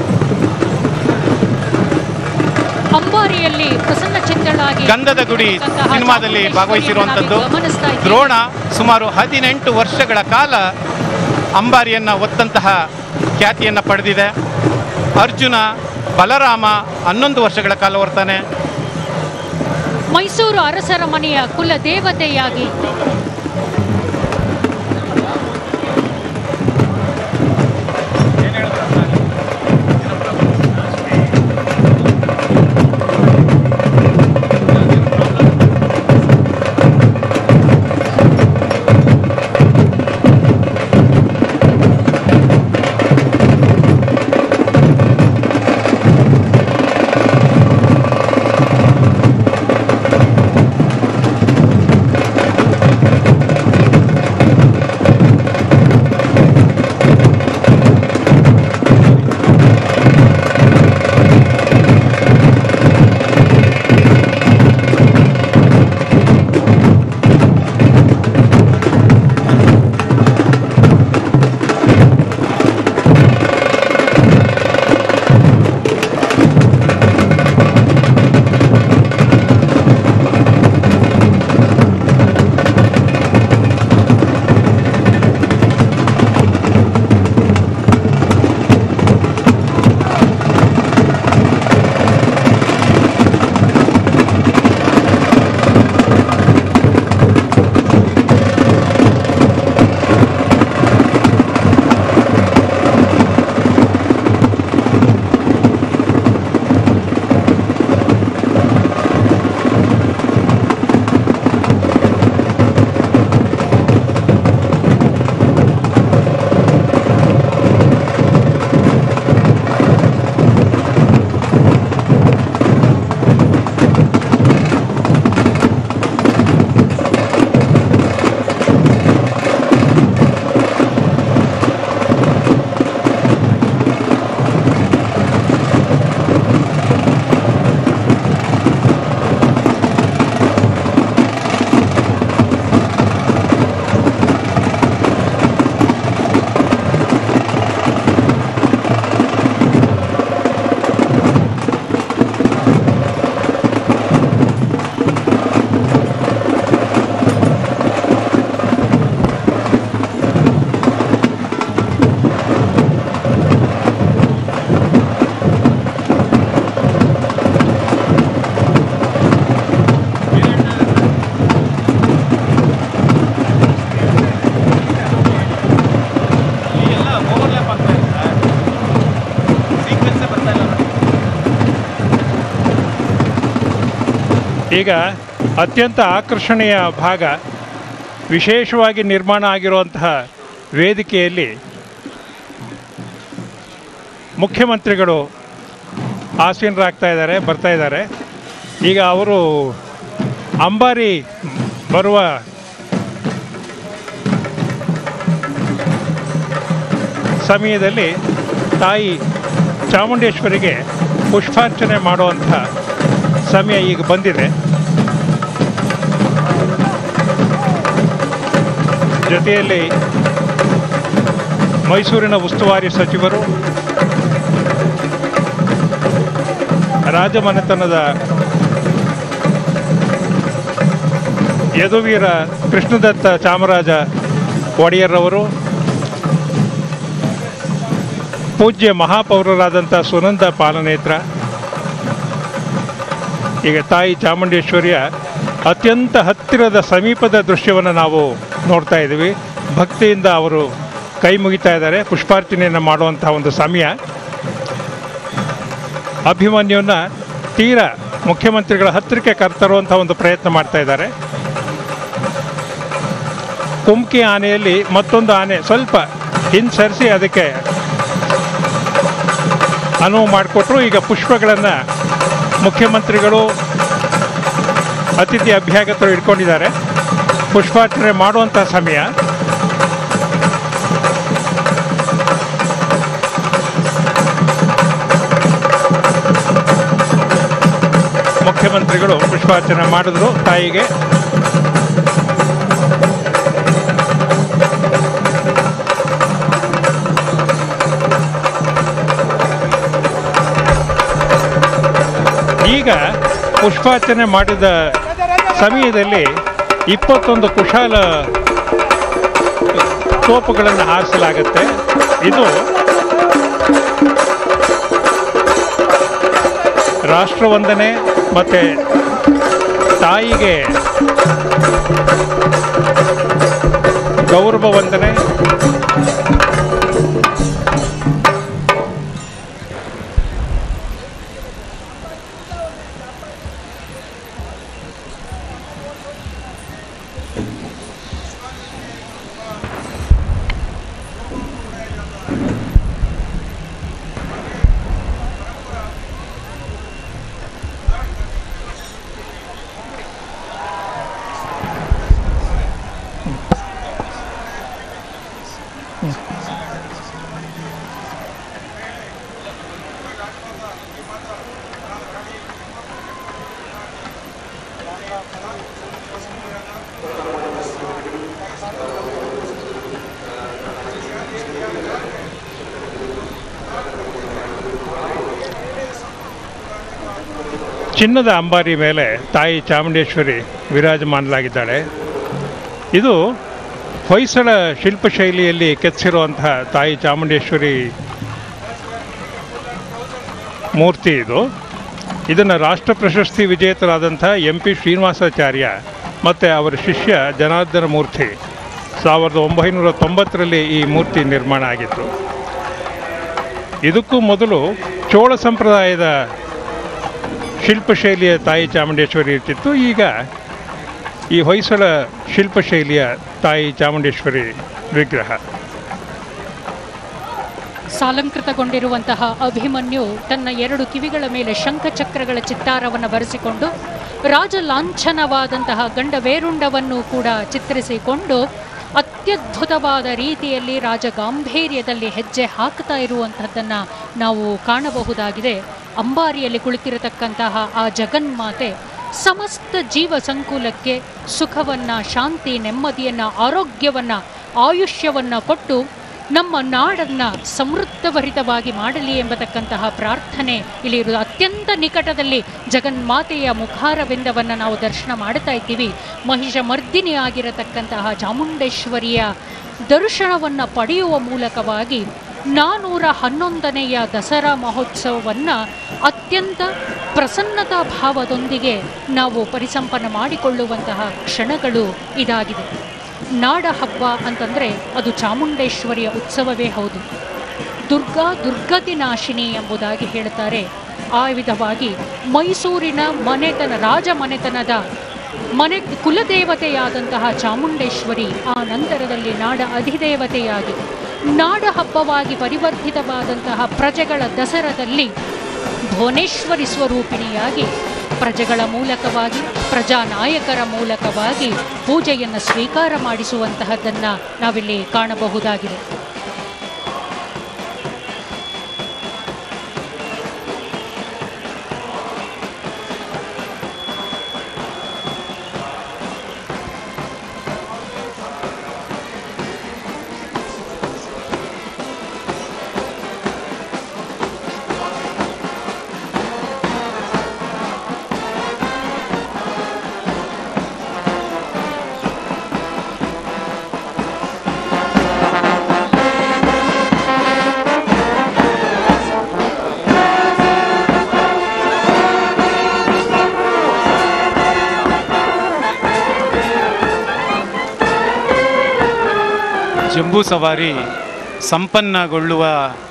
ಅಂಬಾರಿಯಲ್ಲಿ ಪ್ರಸನ್ನ ಚಿತ್ತಳಾಗಿ ಗಂಧದ ಗುಡಿ ಇರ್ತಕ್ಕಂತಹ ಸಿನಿಮಾದಲ್ಲಿ ಚಾಮುಂಡೇಶ್ವರಿಯನ್ನ ಭಾಗವಹಿಸಿರುವಂಥದ್ದು ನಾವೀಗ ಗಮನಿಸ್ತಾ ಇದ್ದೀವಿ. ದ್ರೋಣ ಸುಮಾರು ಹದಿನೆಂಟು ವರ್ಷಗಳ ಕಾಲ ಅಂಬಾರಿಯನ್ನು ಒತ್ತಂತಹ ಖ್ಯಾತಿಯನ್ನು ಪಡೆದಿದೆ ಅರ್ಜುನ ಬಲರಾಮ ಹನ್ನೊಂದು ವರ್ಷಗಳ ಕಾಲ ಹೊರ್ತಾನೆ ಮೈಸೂರು ಅರಸರ ಮನೆಯ ಕುಲ ದೇವತೆಯಾಗಿ ಈಗ ಅತ್ಯಂತ ಆಕರ್ಷಣೀಯ ಭಾಗ ವಿಶೇಷವಾಗಿ ನಿರ್ಮಾಣ ಆಗಿರುವಂತಹ ವೇದಿಕೆಯಲ್ಲಿ ಮುಖ್ಯಮಂತ್ರಿಗಳು ಆಸೀನರಾಗ್ತಾ ಇದ್ದಾರೆ ಬರ್ತಾ ಇದ್ದಾರೆ ಈಗ ಅವರು ಅಂಬಾರಿ ಬರುವ ಸಮಯದಲ್ಲಿ ತಾಯಿ ಚಾಮುಂಡೇಶ್ವರಿಗೆ ಪುಷ್ಪಾರ್ಚನೆ ಮಾಡುವಂಥ ಸಮಯ ಈಗ ಬಂದಿದೆ ಜೊತೆಯಲ್ಲಿ ಮೈಸೂರಿನ ಉಸ್ತುವಾರಿ ಸಚಿವರು ರಾಜಮನೆತನದ ಯದುವೀರ ಕೃಷ್ಣದತ್ತ ಚಾಮರಾಜ ಒಡೆಯರ್ರವರು ಪೂಜ್ಯ ಮಹಾಪೌರರಾದಂಥ ಸುನಂದ ಪಾಲನೇತ್ರ ಈಗ ತಾಯಿ ಚಾಮುಂಡೇಶ್ವರಿಯ ಅತ್ಯಂತ ಹತ್ತಿರದ ಸಮೀಪದ ದೃಶ್ಯವನ್ನು ನಾವು ನೋಡ್ತಾ ಇದ್ದೀವಿ ಭಕ್ತಿಯಿಂದ ಅವರು ಕೈ ಮುಗಿತಾ ಇದ್ದಾರೆ ಪುಷ್ಪಾರ್ಚನೆಯನ್ನು ಮಾಡುವಂಥ ಒಂದು ಸಮಯ ಅಭಿಮನ್ಯುವನ್ನ ತೀರ ಮುಖ್ಯಮಂತ್ರಿಗಳ ಹತ್ತಿರಕ್ಕೆ ಕರ್ತರುವಂಥ ಒಂದು ಪ್ರಯತ್ನ ಮಾಡ್ತಾ ಇದ್ದಾರೆ ಕುಮ್ಕಿ ಆನೆಯಲ್ಲಿ ಮತ್ತೊಂದು ಆನೆ ಸ್ವಲ್ಪ ಹಿಂಸರಿಸಿ ಅದಕ್ಕೆ ಅನುವು ಮಾಡಿಕೊಟ್ರು ಈಗ ಪುಷ್ಪಗಳನ್ನು ಮುಖ್ಯಮಂತ್ರಿಗಳು ಅತಿಥಿ ಅಭ್ಯಾಗತರು ಇಟ್ಕೊಂಡಿದ್ದಾರೆ ಪುಷ್ಪಾರ್ಚನೆ ಮಾಡುವಂಥ ಸಮಯ ಮುಖ್ಯಮಂತ್ರಿಗಳು ಪುಷ್ಪಾರ್ಚನೆ ಮಾಡಿದ್ರು ತಾಯಿಗೆ ಈಗ ಪುಷ್ಪಾರ್ಚನೆ ಮಾಡಿದ ಸಮಯದಲ್ಲಿ ಇಪ್ಪತ್ತೊಂದು ಕುಶಾಲ ತೋಪುಗಳನ್ನು ಹಾರಿಸಲಾಗುತ್ತೆ ಇದು ರಾಷ್ಟ್ರವಂದನೆ ಮತ್ತು ತಾಯಿಗೆ ಗೌರವ ವಂದನೆ ಚಿನ್ನದ ಅಂಬಾರಿ ಮೇಲೆ ತಾಯಿ ಚಾಮುಂಡೇಶ್ವರಿ ವಿರಾಜಮಾನಲಾಗಿದ್ದಾಳೆ ಇದು ಹೊಯ್ಸಳ ಶಿಲ್ಪಶೈಲಿಯಲ್ಲಿ ಕೆತ್ತಿಸಿರುವಂತಹ ತಾಯಿ ಚಾಮುಂಡೇಶ್ವರಿ ಮೂರ್ತಿ ಇದು ಇದನ್ನು ರಾಷ್ಟ್ರ ಪ್ರಶಸ್ತಿ ವಿಜೇತರಾದಂಥ ಎಂ ಪಿ ಶ್ರೀನಿವಾಸಾಚಾರ್ಯ ಮತ್ತು ಅವರ ಶಿಷ್ಯ ಜನಾರ್ದನ ಮೂರ್ತಿ ಸಾವಿರದ ಒಂಬೈನೂರ ತೊಂಬತ್ತರಲ್ಲಿ ಈ ಮೂರ್ತಿ ನಿರ್ಮಾಣ ಆಗಿತ್ತು ಇದಕ್ಕೂ ಮೊದಲು ಚೋಳ ಸಂಪ್ರದಾಯದ ಶಿಲ್ಪಶೈಲಿಯ ತಾಯಿ ಚಾಮುಂಡೇಶ್ವರಿ ಇರ್ತಿತ್ತು ಈಗ ಈ ಹೊಯ್ಸಳ ಶಿಲ್ಪಶೈಲಿಯ ತಾಯಿ ಚಾಮುಂಡೇಶ್ವರಿ ವಿಗ್ರಹ ಸಾಲಂಕೃತಗೊಂಡಿರುವಂತಹ ಅಭಿಮನ್ಯು ತನ್ನ ಎರಡು ಕಿವಿಗಳ ಮೇಲೆ ಶಂಖಚಕ್ರಗಳ ಚಿತ್ತಾರವನ್ನು ಬರೆಸಿಕೊಂಡು ರಾಜ ಲಾಂಛನವಾದಂತಹ ಗಂಡ ವೇರುಂಡವನ್ನು ಕೂಡ ಚಿತ್ರಿಸಿಕೊಂಡು ಅತ್ಯದ್ಭುತವಾದ ರೀತಿಯಲ್ಲಿ ರಾಜ ಗಾಂಭೀರ್ಯದಲ್ಲಿ ಹೆಜ್ಜೆ ಹಾಕ್ತಾ ಇರುವಂತಹದ್ದನ್ನು ನಾವು ಕಾಣಬಹುದಾಗಿದೆ ಅಂಬಾರಿಯಲ್ಲಿ ಕುಳಿತಿರತಕ್ಕಂತಹ ಆ ಜಗನ್ಮಾತೆ ಸಮಸ್ತ ಜೀವ ಸಂಕುಲಕ್ಕೆ ಸುಖವನ್ನ ಶಾಂತಿ ನೆಮ್ಮದಿಯನ್ನ ಆರೋಗ್ಯವನ್ನ ಆಯುಷ್ಯವನ್ನ ಕೊಟ್ಟು ನಮ್ಮ ನಾಡನ್ನ ಸಮೃದ್ಧಭರಿತವಾಗಿ ಮಾಡಲಿ ಎಂಬತಕ್ಕಂತಹ ಪ್ರಾರ್ಥನೆ ಇಲ್ಲಿ ಇರುವುದು ಅತ್ಯಂತ ನಿಕಟದಲ್ಲಿ ಜಗನ್ಮಾತೆಯ ಮುಖಾರವಿಂದವನ್ನು ನಾವು ದರ್ಶನ ಮಾಡ್ತಾ ಇದ್ದೀವಿ ಮಹಿಷ ಮರ್ದಿನಿ ಆಗಿರತಕ್ಕಂತಹ ಚಾಮುಂಡೇಶ್ವರಿಯ ದರ್ಶನವನ್ನು ಪಡೆಯುವ ಮೂಲಕವಾಗಿ ನಾನೂರ ಹನ್ನೊಂದನೆಯ ದಸರಾ ಮಹೋತ್ಸವವನ್ನು ಅತ್ಯಂತ ಪ್ರಸನ್ನತಾ ಭಾವದೊಂದಿಗೆ ನಾವು ಪರಿಸಂಪನ್ನ ಮಾಡಿಕೊಳ್ಳುವಂತಹ ಕ್ಷಣಗಳು ಇದಾಗಿದೆ ನಾಡ ಹಬ್ಬ ಅಂತಂದರೆ ಅದು ಚಾಮುಂಡೇಶ್ವರಿಯ ಉತ್ಸವವೇ ಹೌದು ದುರ್ಗಾ ದುರ್ಗತಿ ನಾಶಿನಿ ಎಂಬುದಾಗಿ ಹೇಳ್ತಾರೆ ಆ ವಿಧವಾಗಿ ಮೈಸೂರಿನ ಮನೆತನ ರಾಜ ಮನೆತನದ ಮನೆ ಕುಲದೇವತೆಯಾದಂತಹ ಚಾಮುಂಡೇಶ್ವರಿ ಆ ನಂತರದಲ್ಲಿ ನಾಡ ಅಧಿದೇವತೆಯಾಗಿ ನಾಡ ಹಬ್ಬವಾಗಿ ಪರಿವರ್ತಿತವಾದಂತಹ ಪ್ರಜೆಗಳ ದಸರಾದಲ್ಲಿ ಭುವನೇಶ್ವರಿ ಸ್ವರೂಪಿಣಿಯಾಗಿ ಪ್ರಜೆಗಳ ಮೂಲಕವಾಗಿ ಪ್ರಜಾನಾಯಕರ ಮೂಲಕವಾಗಿ ಪೂಜೆಯನ್ನು ಸ್ವೀಕಾರ ಮಾಡಿಸುವಂತಹದ್ದನ್ನು ನಾವಿಲ್ಲಿ ಕಾಣಬಹುದಾಗಿದೆ ಜಂಬೂ ಸವಾರಿ ಸಂಪನ್ನಗೊಳ್ಳುವ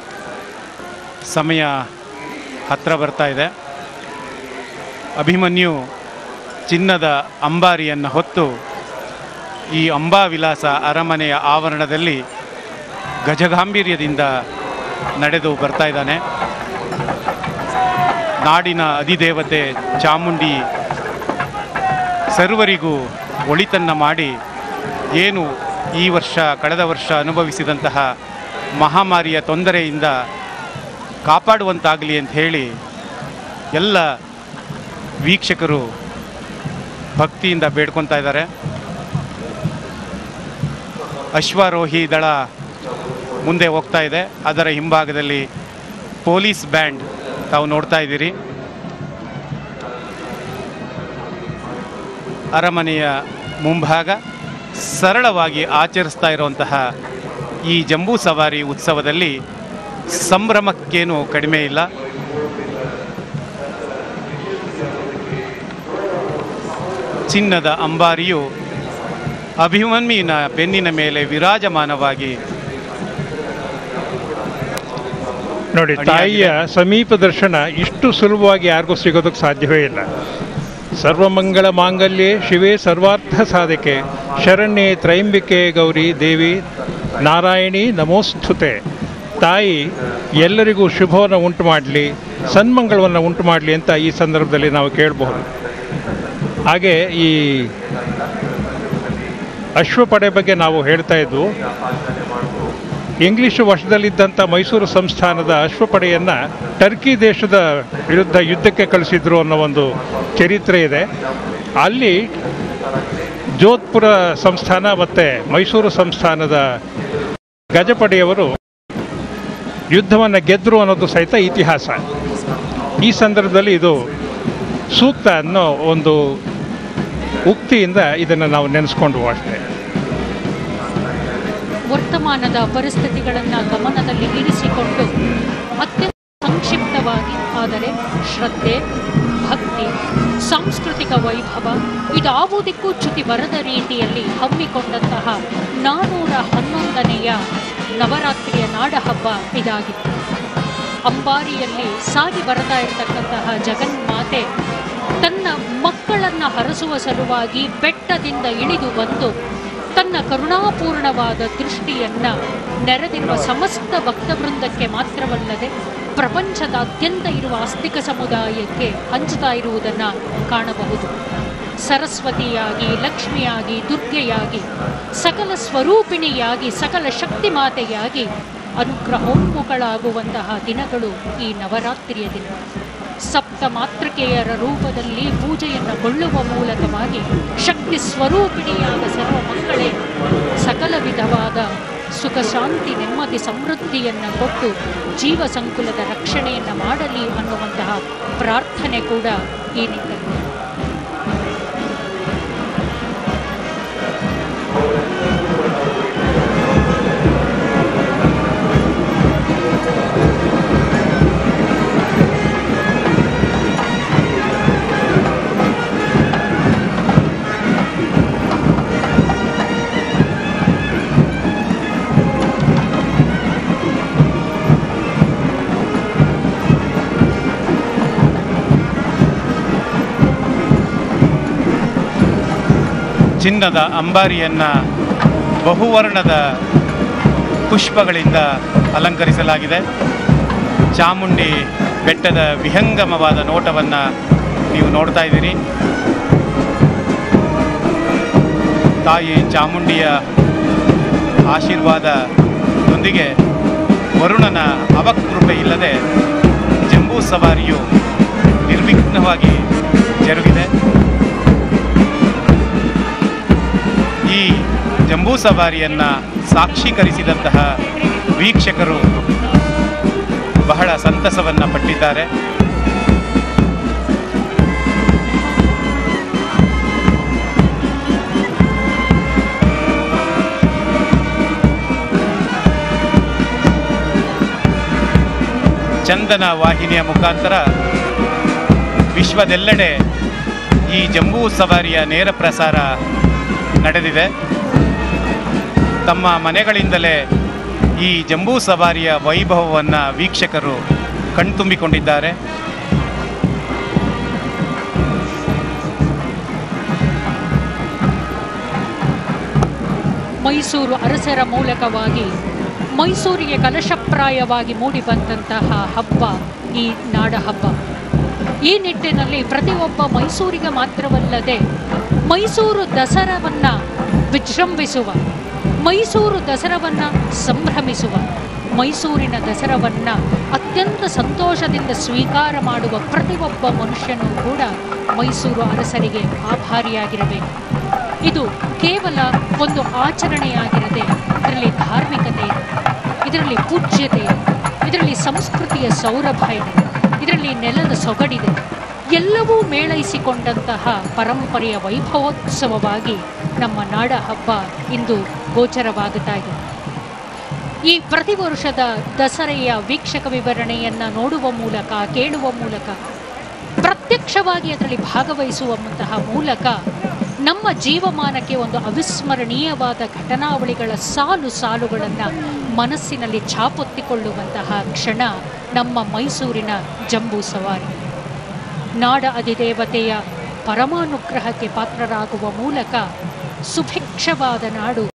ಸಮಯ ಹತ್ತಿರ ಬರ್ತಾ ಇದೆ ಅಭಿಮನ್ಯು ಚಿನ್ನದ ಅಂಬಾರಿಯನ್ನು ಹೊತ್ತು ಈ ಅಂಬಾವಿಲಾಸ ಅರಮನೆಯ ಆವರಣದಲ್ಲಿ ಗಜಗಾಂಭೀರ್ಯದಿಂದ ನಡೆದು ಬರ್ತಾ ಇದ್ದಾನೆ ನಾಡಿನ ಅಧಿದೇವತೆ ಚಾಮುಂಡಿ ಸರ್ವರಿಗೂ ಒಳಿತನ್ನು ಮಾಡಿ ಏನು ಈ ವರ್ಷ ಕಳೆದ ವರ್ಷ ಅನುಭವಿಸಿದಂತಹ ಮಹಾಮಾರಿಯ ತೊಂದರೆಯಿಂದ ಕಾಪಾಡುವಂತಾಗಲಿ ಅಂತ ಹೇಳಿ ಎಲ್ಲ ವೀಕ್ಷಕರು ಭಕ್ತಿಯಿಂದ ಬೇಡ್ಕೊತಾ ಇದ್ದಾರೆ ಅಶ್ವಾರೋಹಿ ದಳ ಮುಂದೆ ಹೋಗ್ತಾ ಇದೆ ಅದರ ಹಿಂಭಾಗದಲ್ಲಿ ಪೊಲೀಸ್ ಬ್ಯಾಂಡ್ ತಾವು ನೋಡ್ತಾ ಇದ್ದೀರಿ ಅರಮನೆಯ ಮುಂಭಾಗ ಸರಳವಾಗಿ ಆಚರಿಸ್ತಾ ಇರುವಂತಹ ಈ ಜಂಬೂ ಸವಾರಿ ಉತ್ಸವದಲ್ಲಿ ಸಂಭ್ರಮಕ್ಕೇನು ಕಡಿಮೆ ಇಲ್ಲ ಚಿನ್ನದ ಅಂಬಾರಿಯು ಅಭಿಮನ್ಯುವಿನ ಬೆನ್ನಿನ ಮೇಲೆ ವಿರಾಜಮಾನವಾಗಿ ನೋಡಿ ಅಡಿಯಾಗಿದೆ. ತಾಯಿಯ ಸಮೀಪ ದರ್ಶನ ಇಷ್ಟು ಸುಲಭವಾಗಿ ಯಾರಿಗೂ ಸಿಗೋದಕ್ಕೆ ಸಾಧ್ಯವೇ ಇಲ್ಲ ಸರ್ವಮಂಗಳ ಮಾಂಗಲ್ಯೆ ಶಿವೇ ಸರ್ವಾರ್ಥ ಸಾಧಕೆ ಶರಣ್ಯೆ ತ್ರೈಂಬಿಕೆ ಗೌರಿ ದೇವಿ ನಾರಾಯಣಿ ನಮೋಸ್ತುತೆ ತಾಯಿ ಎಲ್ಲರಿಗೂ ಶುಭವನ್ನು ಉಂಟು ಮಾಡಲಿ ಸನ್ಮಂಗಳವನ್ನು ಉಂಟು ಮಾಡಲಿ ಅಂತ ಈ ಸಂದರ್ಭದಲ್ಲಿ ನಾವು ಕೇಳಬಹುದು ಹಾಗೆ ಈ ಅಶ್ವಪಡೆ ಬಗ್ಗೆ ನಾವು ಹೇಳ್ತಾ ಇದ್ವು ಇಂಗ್ಲಿಷ್ ವಶದಲ್ಲಿದ್ದಂಥ ಮೈಸೂರು ಸಂಸ್ಥಾನದ ಅಶ್ವಪಡೆಯನ್ನು ಟರ್ಕಿ ದೇಶದ ವಿರುದ್ಧ ಯುದ್ಧಕ್ಕೆ ಕಳಿಸಿದ್ರು ಅನ್ನೋ ಒಂದು ಚರಿತ್ರೆ ಇದೆ ಅಲ್ಲಿ ಜೋಧ್ಪುರ ಸಂಸ್ಥಾನ ಮತ್ತು ಮೈಸೂರು ಸಂಸ್ಥಾನದ ಗಜಪಡೆಯವರು ಯುದ್ಧವನ್ನು ಗೆದ್ದರು ಅನ್ನೋದು ಸಹಿತ ಇತಿಹಾಸ ಈ ಸಂದರ್ಭದಲ್ಲಿ ಇದು ಸೂಕ್ತ ಅನ್ನೋ ಒಂದು ಉಕ್ತಿಯಿಂದ ಇದನ್ನು ನಾವು ನೆನೆಸ್ಕೊಂಡು ಅಷ್ಟೇ ವರ್ತಮಾನದ ಪರಿಸ್ಥಿತಿಗಳನ್ನು ಗಮನದಲ್ಲಿ ಇರಿಸಿಕೊಂಡು ಅತ್ಯಂತ ಸಂಕ್ಷಿಪ್ತವಾಗಿ ಆದರೆ ಶ್ರದ್ಧೆ ಭಕ್ತಿ ಸಾಂಸ್ಕೃತಿಕ ವೈಭವ ಇದಾವುದಕ್ಕೂ ಚ್ಯುತಿ ಬರದ ರೀತಿಯಲ್ಲಿ ಹಮ್ಮಿಕೊಂಡಂತಹ ನಾನೂರ ಹನ್ನೊಂದನೆಯ ನವರಾತ್ರಿಯ ನಾಡಹಬ್ಬ ಇದಾಗಿತ್ತು ಅಂಬಾರಿಯಲ್ಲಿ ಸಾಗಿ ಬರ್ತಾ ಇರತಕ್ಕಂತಹ ಜಗನ್ಮಾತೆ ತನ್ನ ಮಕ್ಕಳನ್ನ ಹರಸುವ ಸಲುವಾಗಿ ಬೆಟ್ಟದಿಂದ ಇಳಿದು ಬಂದು ತನ್ನ ಕರುಣಾಪೂರ್ಣವಾದ ದೃಷ್ಟಿಯನ್ನ ನೆರೆದಿರುವ ಸಮಸ್ತ ಭಕ್ತವೃಂದಕ್ಕೆ ಮಾತ್ರವಲ್ಲದೆ ಪ್ರಪಂಚದಾದ್ಯಂತ ಇರುವ ಆಸ್ತಿಕ ಸಮುದಾಯಕ್ಕೆ ಹಂಚುತ್ತಾ ಇರುವುದನ್ನ ಕಾಣಬಹುದು ಸರಸ್ವತಿಯಾಗಿ ಲಕ್ಷ್ಮಿಯಾಗಿ ದುರ್ಗೆಯಾಗಿ ಸಕಲ ಸ್ವರೂಪಿಣಿಯಾಗಿ ಸಕಲ ಶಕ್ತಿ ಮಾತೆಯಾಗಿ ಅನುಗ್ರಹೋನ್ಮುಖಳಾಗುವಂತಹ ದಿನಗಳು ಈ ನವರಾತ್ರಿಯ ದಿನ ಸಪ್ತ ಮಾತೃಕೆಯರ ರೂಪದಲ್ಲಿ ಪೂಜೆಯನ್ನು ಕೊಳ್ಳುವ ಮೂಲಕವಾಗಿ ಶಕ್ತಿ ಸ್ವರೂಪಿಣಿಯಾದ ಸರ್ವಮಂಗಳೇ ಸಕಲ ವಿಧವಾದ ಸುಖ ಶಾಂತಿ ನೆಮ್ಮದಿ ಸಮೃದ್ಧಿಯನ್ನು ಕೊಟ್ಟು ಜೀವ ಸಂಕುಲದ ರಕ್ಷಣೆಯನ್ನು ಮಾಡಲಿ ಅನ್ನುವಂತಹ ಪ್ರಾರ್ಥನೆ ಕೂಡ ಈ ನಿಟ್ಟಿನಲ್ಲಿ ಚಿನ್ನದ ಅಂಬಾರಿಯನ್ನು ಬಹುವರ್ಣದ ಪುಷ್ಪಗಳಿಂದ ಅಲಂಕರಿಸಲಾಗಿದೆ ಚಾಮುಂಡಿ ಬೆಟ್ಟದ ವಿಹಂಗಮವಾದ ನೋಟವನ್ನು ನೀವು ನೋಡ್ತಾ ಇದ್ದೀರಿ ತಾಯಿ ಚಾಮುಂಡಿಯ ಆಶೀರ್ವಾದದೊಂದಿಗೆ ವರುಣನ ಅವಕೃಪೆ ಇಲ್ಲದೆ ಜಂಬೂ ಸವಾರಿಯು ನಿರ್ವಿಘ್ನವಾಗಿ ಜರುಗಿದೆ ಈ ಜಂಬೂ ಸವಾರಿಯನ್ನು ಸಾಕ್ಷೀಕರಿಸಿದಂತಹ ವೀಕ್ಷಕರು ಬಹಳ ಸಂತಸವನ್ನು ಪಟ್ಟಿದ್ದಾರೆ ಚಂದನ ವಾಹಿನಿಯ ಮುಖಾಂತರ ವಿಶ್ವದೆಲ್ಲೆಡೆ ಈ ಜಂಬೂ ಸವಾರಿಯ ನೇರ ಪ್ರಸಾರ ನಡೆದಿದೆ ತಮ್ಮ ಮನೆಗಳಿಂದಲೇ ಈ ಜಂಬೂ ಸವಾರಿಯ ವೈಭವವನ್ನು ವೀಕ್ಷಕರು ಕಣ್ತುಂಬಿಕೊಂಡಿದ್ದಾರೆ ಮೈಸೂರು ಅರಸರ ಮೂಲಕವಾಗಿ ಮೈಸೂರಿಗೆ ಕಲಶಪ್ರಾಯವಾಗಿ ಮೂಡಿಬಂದಂತಹ ಹಬ್ಬ ಈ ನಾಡ ಹಬ್ಬ ಈ ನಿಟ್ಟಿನಲ್ಲಿ ಪ್ರತಿಯೊಬ್ಬ ಮೈಸೂರಿಗೆ ಮಾತ್ರವಲ್ಲದೆ ಮೈಸೂರು ದಸರಾವನ್ನ ವಿಜೃಂಭಿಸುವ ಮೈಸೂರು ದಸರಾವನ್ನ ಸಂಭ್ರಮಿಸುವ ಮೈಸೂರಿನ ದಸರಾವನ್ನ ಅತ್ಯಂತ ಸಂತೋಷದಿಂದ ಸ್ವೀಕಾರ ಮಾಡುವ ಪ್ರತಿಯೊಬ್ಬ ಮನುಷ್ಯನೂ ಕೂಡ ಮೈಸೂರು ಅರಸರಿಗೆ ಆಭಾರಿಯಾಗಿರಬೇಕು ಇದು ಕೇವಲ ಒಂದು ಆಚರಣೆಯಾಗಿರದೆ ಇದರಲ್ಲಿ ಧಾರ್ಮಿಕತೆ ಇದೆ ಇದರಲ್ಲಿ ಪೂಜ್ಯತೆ ಇದೆ ಇದರಲ್ಲಿ ಸಂಸ್ಕೃತಿಯ ಸೌರಭ ಇದೆ ಇದರಲ್ಲಿ ನೆಲದ ಸೊಗಡಿದೆ ಎಲ್ಲವೂ ಮೇಳೈಸಿಕೊಂಡಂತಹ ಪರಂಪರೆಯ ವೈಭವೋತ್ಸವವಾಗಿ ನಮ್ಮ ನಾಡ ಹಬ್ಬ ಇಂದು ಗೋಚರವಾಗುತ್ತಾ ಇದೆ ಈ ಪ್ರತಿ ವರ್ಷದ ದಸರೆಯ ವೀಕ್ಷಕ ವಿವರಣೆಯನ್ನು ನೋಡುವ ಮೂಲಕ ಕೇಳುವ ಮೂಲಕ ಪ್ರತ್ಯಕ್ಷವಾಗಿ ಅದರಲ್ಲಿ ಭಾಗವಹಿಸುವಂತಹ ಮೂಲಕ ನಮ್ಮ ಜೀವಮಾನಕ್ಕೆ ಒಂದು ಅವಿಸ್ಮರಣೀಯವಾದ ಘಟನಾವಳಿಗಳ ಸಾಲು ಸಾಲುಗಳನ್ನು ಮನಸ್ಸಿನಲ್ಲಿ ಛಾಪೊತ್ತಿಕೊಳ್ಳುವಂತಹ ಕ್ಷಣ ನಮ್ಮ ಮೈಸೂರಿನ ಜಂಬೂ ಸವಾರಿ ನಾಡ ಅಧಿದೇವತೆಯ ಪರಮಾನುಗ್ರಹಕ್ಕೆ ಪಾತ್ರರಾಗುವ ಮೂಲಕ ಸುಭಿಕ್ಷವಾದ ನಾಡು